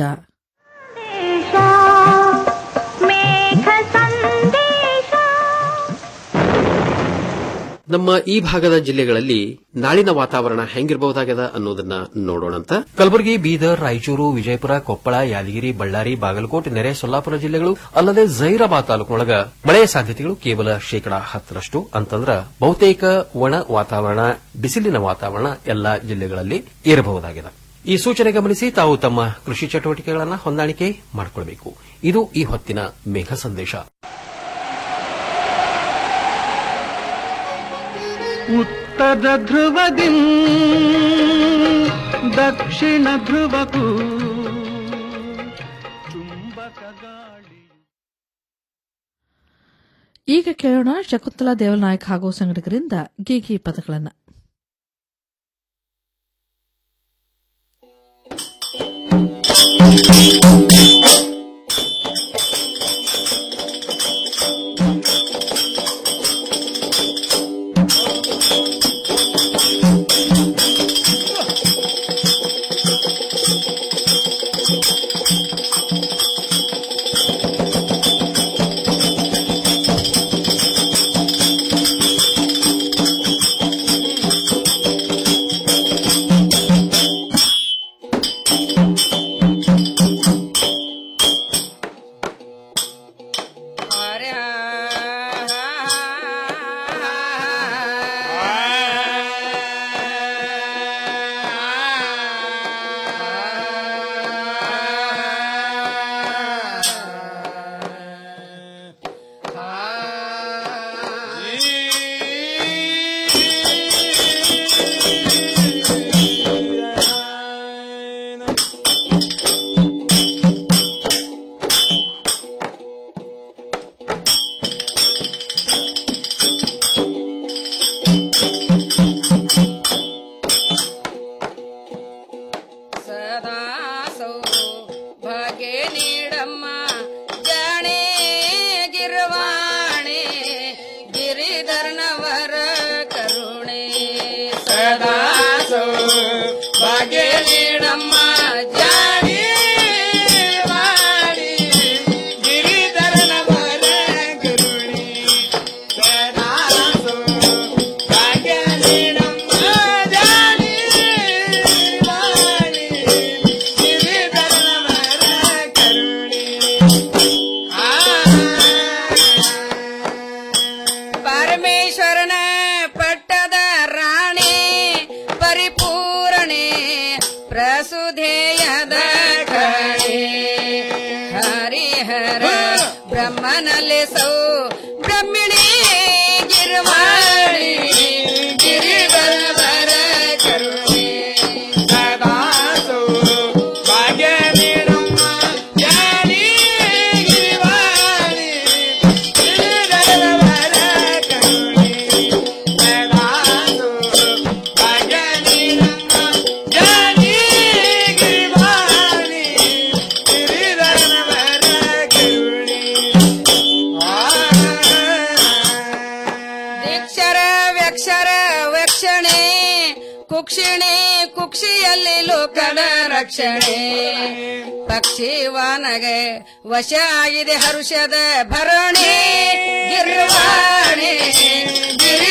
ನಮ್ಮ ಈ ಭಾಗದ ಜಿಲ್ಲೆಗಳಲ್ಲಿ ನಾಳಿನ ವಾತಾವರಣ ಹೆಂಗಿರಬಹುದಾಗದ ಅನ್ನೋದನ್ನ ನೋಡೋಣಂತ ಕಲಬುರಗಿ ಬೀದರ್ ರಾಯಚೂರು ವಿಜಯಪುರ ಕೊಪ್ಪಳ ಯಾದಗಿರಿ ಬಳ್ಳಾರಿ ಬಾಗಲಕೋಟೆ ನೆರೆ ಸೊಲ್ಲಾಪುರ ಜಿಲ್ಲೆಗಳು ಅಲ್ಲದೆ ಜೈರಾಬಾದ್ ತಾಲೂಕಿನೊಳಗ ಮಳೆಯ ಸಾಧ್ಯತೆಗಳು ಕೇವಲ ಶೇಕಡಾ ಹತ್ತರಷ್ಟು ಅಂತಂದ್ರ ಬಹುತೇಕ ಒಣ ವಾತಾವರಣ ಬಿಸಿಲಿನ ವಾತಾವರಣ ಎಲ್ಲಾ ಜಿಲ್ಲೆಗಳಲ್ಲಿ ಇರಬಹುದಾಗಿದೆ ಈ ಸೂಚನೆ ಗಮನಿಸಿ ತಾವು ತಮ್ಮ ಕೃಷಿ ಚಟುವಟಿಕೆಗಳನ್ನು ಹೊಂದಾಣಿಕೆ ಮಾಡಿಕೊಳ್ಳಬೇಕು ಇದು ಈ ಹೊತ್ತಿನ ಮೇಘ ಸಂದೇಶ ಉತ್ತರ ಧ್ರುವದಿ ದಕ್ಷಿಣ ಧ್ರುವಕ್ಕೂ ಚುಂಬಕ ಗಾಳಿ ಈಗ ಕೇಳೋಣ ಶಕುಂತಲಾ ದೇವನಾಯಕ್ ಹಾಗೂ ಸಂಘಟಕರಿಂದ ಗೀಗಿ ಪದಗಳನ್ನು ಭಾಗ್ಯ ನೀಡಮ್ಮ ಜಾಣೆ ಗಿರ್ವಾಣೆ ಗಿರಿಧರ್ನವರ ಕರುಣೆ ಸದಾ ಭಾಗ್ಯ ನೀಡಮ್ಮ ಜಾಣೆ ವಾಣಿ, ಗಿರಿಧರನವರ ಕರುಣೆ ಸದಾ ಭಾಗ್ಯ ನೀಡಮ್ಮ ಜಾಣೆ ವಾಣಿ, ಗಿರಿಧರನವರ ಕರುಣೆ ಪರಮೇಶ್ವರನ ಪಟ್ಟದ ರಾಣಿ ಪರಿಪೂರಣೆ ಪ್ರಸುಧೇಯದ ಕಣೆ ಹರಿಹರ ಬ್ರಹ್ಮನಲ್ಲಿ ಸೌ ಬ್ರಹ್ಮ ವ್ಯಕ್ಷರ ವಕ್ಷಣೆ ಕುಕ್ಷಿಣೆ ಕುಕ್ಷಿಯಲ್ಲಿ ಲೋಕದ ರಕ್ಷಣೆ ಪಕ್ಷಿವಾನಗೆ ವಶ ಆಗಿದೆ ಹರುಷದ ಭರಣೆ ಗಿರ್ವಾಣೆ ಗಿರಿ